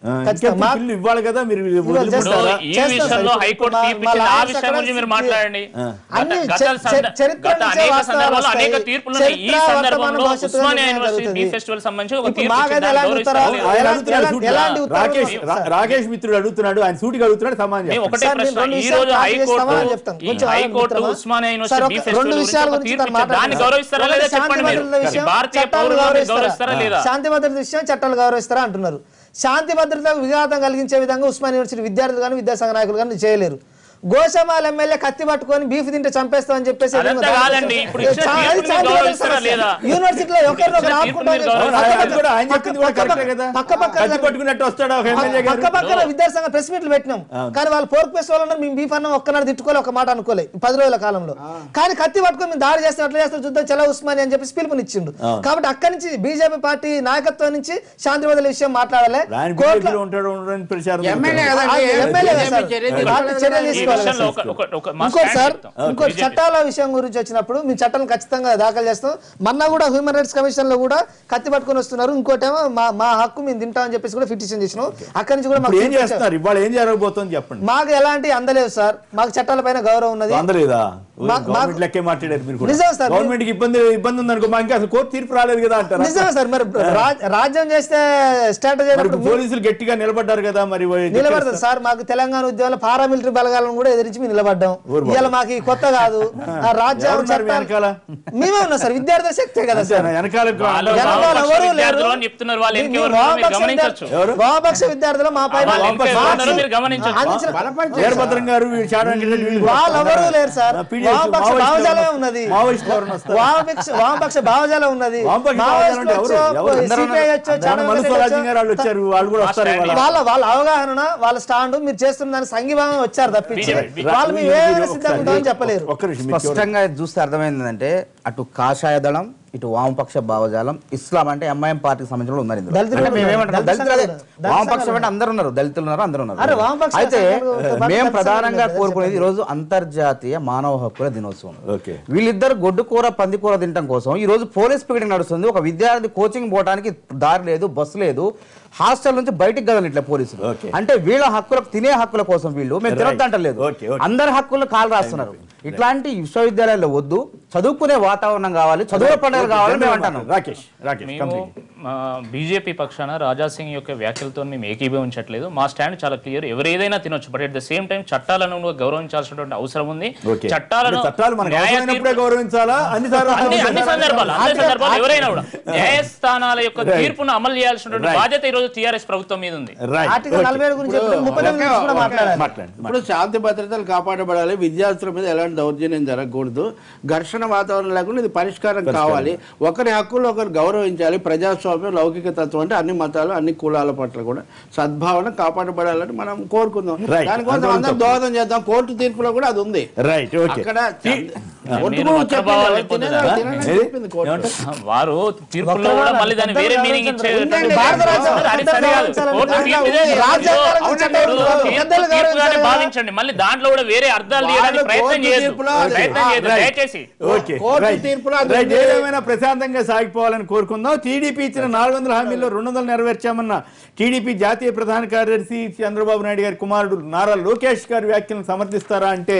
A: ఆ,
F: ఖచ్చితంగా.
A: ఇంకెప్పుడు
F: మా-
A: బిల్లు ఇవ్వాలి కదా మీరు
F: ఇవాళ
G: ఇప్పుడు
A: వదిలిపెడతారా?
G: ఈ
F: చేస్తాం సార్.
G: విషయంలో
F: ఇప్పుడు
G: హైకోర్టు
F: మా-
G: తీర్పు
F: మా
G: ఇచ్చింది. ఆ
F: లాయర్స్
G: విషయం
F: అక్కడ
G: గురించి మీరు మాట్లాడండి
A: ఆ.
F: అన్ని
G: గత-
F: చ-
G: గత
F: చ-
G: సంద-
F: చరిత్ర
G: గత
F: నుంచే
G: అనేక
F: వాస్తవాలు
G: సందర్భాల్లో
F: వస్తాయి.
G: అనేక తీర్పులు ఉన్నాయి. ఈ
F: చరిత్ర, వర్తమాన
G: సందర్భంలో
F: భవిష్యత్తు
G: ఉస్మానియా
F: నిర్ణయం
G: యూనివర్సిటీ బీ
F: జరుగుతుంది.
G: ఫెస్టివల్ సంబంధించి ఒక
F: ఇప్పుడు
G: తీర్పు
F: మాకైతే
G: ఇచ్చింది.
F: ఎలా
G: దాన్ని
F: అడుగుతారా?
G: గౌరవిస్తారా
A: ఆయన
F: ఎలా-
A: అడుగుతున్నాడు
F: ఎలా-
A: సూటిగా.
F: ఎలాంటి ఉత్తర్వులు
A: రాకేష్
F: వస్తాయి?
A: రా- రాకేష్ మిత్రుడు అడుగుతున్నాడు ఆయన సూటిగా అడుగుతున్నాడు సమాధానం
G: మేము
A: చెప్పండి.
G: ఒకటే
F: సార్, నేను
G: ప్రశ్న
F: రెండు
G: ఈ
F: విషయాలు
G: రోజు
F: క్లారిఫై
G: హైకోర్టు
F: చేస్తామని చెప్తాను.
G: ఈ
F: కొంచెం
G: హైకోర్టు
F: మిత్రమా?
G: ఉస్మానియా
F: సార్,
G: యూనివర్సిటీ
F: ఒక
G: బీ
F: రెండు
G: ఫెస్టివల్
F: విషయాల
G: గురించి ఒక
F: గురించి
G: తీర్పు
F: ఇక్కడ
G: ఇచ్చింది. దాన్ని
F: మాట్లాడతాను.
G: గౌరవిస్తారా లేదా
F: శాంతి
G: చెప్పండి మీరు
F: భద్రతల విషయం,
G: భారతీయ
F: చట్టాలు
G: పౌరులు
F: గౌరవిస్తారా?
G: గౌరవిస్తారా లేదా
F: శాంతి భద్రత విషయం చట్టాలు గౌరవిస్తారా అంటున్నారు శాంతి భద్రతకు విఘాతం కలిగించే విధంగా ఉస్మాన్ యూనివర్సిటీ విద్యార్థులు కానీ విద్యాసంఘ నాయకులు కానీ చేయలేరు గోషమాల ఎమ్మెల్యే కత్తి పట్టుకొని బీఫ్ తింటే చంపేస్తామని చెప్పేసి
G: అదంతా కాదండి. ఇప్పుడు ఇచ్చిన
F: చా-
G: తీర్పుని
F: శాంతి భద్రతల
G: గౌరవిస్తారా
F: సమస్య.
G: లేదా?
F: యూనివర్సిటీలో ఒకరినొకరు
G: ఇచ్చిన తీర్పుని
F: ఆపుకుంటాం
G: మీరు
A: అవును,
G: గౌరవిస్తారా?
A: అది కూడా ఆయన చెప్పింది కూడా కరెక్టే కదా
F: పక్క పక్క
A: కత్తి పట్టుకున్నట్టు వస్తాడు ఒక ఎమ్మెల్యే గారు
F: పక్క పక్కన విద్యాసంఘ ప్రెస్ మీట్లు పెట్టినాం కానీ వాళ్ళు పోర్క్ ప్రెస్ వాళ్ళు మేము బీఫ్ అన్నం ఒక్కనాడు తిట్టుకోలే ఒక మాట అనుకోలే ఈ పది రోజుల కాలంలో కానీ కత్తి పట్టుకొని మేము దాడి చేస్తాం అట్లా చేస్తాం చూద్దాం చలా ఉస్మాని అని చెప్పి పిలుపునిచ్చిండు కాబట్టి అక్కడి నుంచి బీజేపీ పార్టీ నాయకత్వం నుంచి శాంతి భద్రతల విషయం మాట్లాడాలి
A: ఆయన
F: కోర్టులో-
A: బీజేపీలో ఉంటాడు ఉండడని ప్రచారం
C: ఎమ్మెల్యే
A: జరుగుతుంది.
C: కదండి
F: ఆ, ఎమ్మెల్యే కదా సార్.
C: చర్య
F: పార్టీ చర్యలు
G: ఈ
F: తీసుకోవాలి
G: విషయంలో
F: కదా
G: ఒక- ఒక- ఒక- మా
F: ఇంకోటి
G: స్టాండ్
F: సార్
G: చెప్తాం.
F: ఇంకోటి
G: BJP.
F: చట్టాల విషయం గురించి వచ్చినప్పుడు మీ చట్టాలను ఖచ్చితంగా దాఖలు చేస్తాం మొన్న కూడా హ్యూమన్ రైట్స్ కమిషన్ లో కూడా కత్తి పట్టుకొని వస్తున్నారు ఇంకోటేమో మా మా హక్కు మేము తింటామని చెప్పేసి కూడా పిటిషన్ చేసినాం అక్కడి నుంచి కూడా మాకు
A: ఇప్పుడు ఏం
F: తీర్పు వచ్చారు.
A: చేస్తున్నారు ఇవాళ ఏం జరగబోతోంది చెప్పండి
F: మాకు ఎలాంటి అందలేదు సార్ మాకు చట్టాలపైన గౌరవం ఉన్నది
A: అందలేదా
F: మా-
A: గవర్నమెంట్ లెక్కే మాట్లాడారు మీరు కూడా
F: నిజం సార్.
A: గవర్నమెంట్ కి ఇబ్బంది ఇబ్బంది ఉందనుకో మా ఇంకా అసలు కోర్టు తీర్పు రాలేదు కదా అంటారా
F: నిజమే సార్ మరి రా- రాజ్యం చేస్తే స్ట్రాటజీ
A: మరి ఇప్పుడు పోలీసులు గట్టిగా నిలబడ్డారు కదా మరి
F: నిలబడతాం సార్ మాకు తెలంగాణ ఉద్యమంలో పారామిలిటరీ బలగాలను కూడా ఎదిరించి మేము నిలబడ్డాం
A: ఊరు బాబు.
F: ఇవాళ మాకు ఈ కొత్త కాదు ఆ రాజ్యాంగ
A: ఎవరున్నారు మీ
F: చట్టాలు-
A: వెనకాల?
F: మేమే ఉన్నాం సార్ విద్యార్థి శక్తే కదా సార్
A: అంతేనా? వెనకాల
G: వాళ్ళు
F: జనాభాలో
G: వామపక్ష
F: ఎవరూ లేరు.
G: విద్యార్థులు అని చెప్తున్నారు వాళ్ళు
F: మీ-
G: వెనక
F: మీ
G: ఎవరు ఉన్నారో మీరు
F: వామపక్ష
G: గమనించొచ్చు
F: విద్యార్థులు- వామపక్ష విద్యార్థులు మా పైన
G: వాళ్ళు వెనక ఎవరు
F: మార్క్స్
G: ఉన్నారో మీరు గమనించొచ్చు
F: అందించిన-
A: వీరభద్రం గారు వీళ్ళు చాలా వెంకటరెడ్డి వీళ్ళు
F: వాళ్ళు ఎవరూ లేరు సార్
A: ఆ, PDS
F: వామపక్ష
A: మావోయిస్టులు
F: భావజాలమే
A: ఎవరు-
F: ఉన్నది
A: మావోయిస్టులు ఎవరు వస్తారు?
F: వామపక్ష వామపక్ష భావజాలం ఉన్నది
A: వామపక్ష
F: మావోయిస్టులు
A: భావజాలం అంటే ఎవరు?
F: వచ్చో,
A: ఎవరు? అందరూ
F: CPI వచ్చో,
A: అందరూ
F: చాలా
A: మనసు
F: మంది
A: రాజ్యం గారు వాళ్ళు వచ్చారు వాళ్ళు కూడా వస్తారు ఇవాళ.
F: వాళ్ళ వాళ్ళ అవగాహన వాళ్ళ స్టాండ్ మీరు చేస్తున్న దానికి సంఘీభావం వచ్చారు తప్పించి
G: బీజేపీ.
F: వాళ్ళు మేము
A: వీళ్ళు
F: ఏమైనా
A: ఒకసారి
F: సిద్ధంగా ఉంటామని చెప్పలేరు
A: ఒక్క నిమిషం మీరు
E: స్పష్టంగా చూస్తే అర్థమైంది ఏంటంటే అటు కాషాయ దళం ఇటు వామపక్ష భావజాలం ఇస్లాం అంటే ఎంఐఎం పార్టీకి సంబంధించిన వాళ్ళు ఉన్నారు ఇందులో.
F: దళితులు
E: అంటే
F: ఉన్నారు.
E: మేమేమంటున్నాం
F: దళిత
E: దళితులు అదే.
F: సంఘాలు ఉన్నారు.
E: వామపక్షం
F: దళిత
E: అంటే అందరూ ఉన్నారు దళితులు ఉన్నారు అందరూ
F: అరే,
E: ఉన్నారు
F: వామపక్ష
E: అయితే
F: సంఘాలు కొంతమంది
E: మేము
F: దళిత
E: ప్రధానంగా
F: సంఘాలు
E: కోరుకునేది ఈ రోజు అంతర్జాతీయ మానవ హక్కుల దినోత్సవం
A: ఓకే.
E: వీళ్ళిద్దరు గొడ్డు కూర పంది కూర తినడం కోసం ఈ రోజు పోలీస్ పీరియడ్ నడుస్తుంది ఒక విద్యార్థి కోచింగ్ పోవడానికి దారి లేదు బస్సు లేదు హాస్టల్ నుంచి బయటికి కదండి ఇట్లా పోలీసులు
A: ఓకే.
E: అంటే వీళ్ళ హక్కులకు తినే హక్కుల కోసం వీళ్ళు మేము తినొద్దంటలేదు
A: ఓకే, ఓకే.
E: అందరి హక్కులను కాలు రాస్తున్నారు ఇట్లాంటి విశ్వవిద్యాలయాల్లో వద్దు చదువుకునే వాతావరణం కావాలి చదువుల పండుగలు కావాలని మేము అంటున్నాం
A: రాకేష్ రాకేష్
G: మేము
A: కంప్లీట్
G: బీజేపీ పక్షాన రాజా సింగ్ యొక్క వ్యాఖ్యలతో మేము ఏకీభవించట్లేదు మా స్టాండ్ చాలా క్లియర్ ఎవరు ఏదైనా తినొచ్చు but at the same time చట్టాలను కూడా గౌరవించాల్సినటువంటి అవసరం ఉంది
A: ఓకే
G: చట్టాలను
A: అంటే చట్టాలు మనకు
G: న్యాయ
A: అవసరమైనప్పుడే
G: తీర్పు-
A: గౌరవించాలా అన్ని సార్లు
G: అన్ని అన్ని సందర్భాలు అన్ని సందర్భాలు ఎవరైనా కూడా న్యాయస్థానాల యొక్క
A: Right.
G: తీర్పును అమలు చేయాల్సినటువంటి
A: Right.
G: బాధ్యత ఈ రోజు టీఆర్ఎస్ ప్రభుత్వం మీద ఉంది
A: రైట్
F: ఆర్టికల్ నలభై ఏడు గురించి చెప్పిన ముప్పై తొమ్మిది గురించి కూడా మాట్లాడాలి
A: మాట్లాడండి
C: ఇప్పుడు శాంతి భద్రతలు కాపాడబడాలి విద్యార్థుల మీద ఎలాంటి దౌర్జన్యం జరగకూడదు ఘర్షణ వాతావరణం లేకుండా ఇది పరిష్కారం కావాలి ఒకరి హక్కులు ఒకరు గౌరవించాలి ప్రజాస్వామ్యం లౌకిక తత్వం అంటే అన్ని మతాలు అన్ని కులాల పట్ల కూడా సద్భావన కాపాడబడాలని మనం కోరుకుందాం
A: Right.
C: దానికోసం
A: అందులో
C: అందరం దోహదం చేద్దాం కోర్టు తీర్పులో కూడా అది ఉంది
A: రైట్ ఓకే
C: అక్కడ
G: మీరు
C: ఒట్టుకు
G: వక్ర
C: చెప్పింది
G: భావాలు
C: ఎవరు తినేది
G: చెప్పొద్దురా?
C: తినని
A: ఏది?
C: చెప్పింది కోర్టు.
G: వారు తీర్పుల్లో కూడా మళ్ళీ దాన్ని వేరే మీనింగ్ ఇచ్చే
F: ఉందండి. భారత రాజ్యాంగం
G: అది సరి కాదు.
F: గౌరవించాలని
G: కోర్టు
F: దాంట్లో
G: తీర్పు ఇదే.
F: రాజ్యాంగాలకు
G: అవునండి.
F: చట్టాలు
G: ఇప్పుడు
F: కాదు.
G: తీర్పు
F: పెద్దలు
G: తీర్పుగానే
F: గౌరవించాలి కదా.
G: భావించండి మళ్ళీ దాంట్లో కూడా వేరే అర్థాలు
C: వాళ్ళు
G: తీయడానికి ప్రయత్నం
C: కోర్టు
G: చేయొద్దు
C: తీర్పులో అది-
G: ప్రయత్నం చేయొద్దు
A: రైట్.
G: దయచేసి
A: ఓకే
C: కోర్టు
A: రైట్.
C: తీర్పులో అది
A: రైట్
C: ఉంది.
A: ఏదేమైనా ప్రశాంతంగా సాగిపోవాలని కోరుకుందాం టీడీపీ ఇచ్చిన నాలుగు వందల హామీల్లో రెండు వందలు నెరవేర్చామన్న టీడీపీ జాతీయ ప్రధాన కార్యదర్శి చంద్రబాబు నాయుడు గారి కుమారుడు నారా లోకేష్ గారి వ్యాఖ్యలను సమర్థిస్తారా అంటే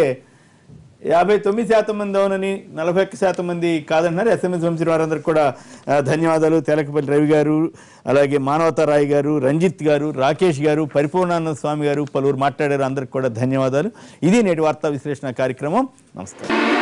A: యాభై తొమ్మిది శాతం మంది అవునని నలభై ఒక్క శాతం మంది కాదన్నారు ఎస్ఎంఎస్ వంశీ వారందరికి కూడా ఆ, ధన్యవాదాలు తెలకపల్లి రవి గారు అలాగే మానవతారాయ్ గారు రంజిత్ గారు రాకేష్ గారు పరిపూర్ణానంద స్వామి గారు పలువురు మాట్లాడారు అందరికి కూడా ధన్యవాదాలు ఇది నేటి వార్తా విశ్లేషణ కార్యక్రమం నమస్కారం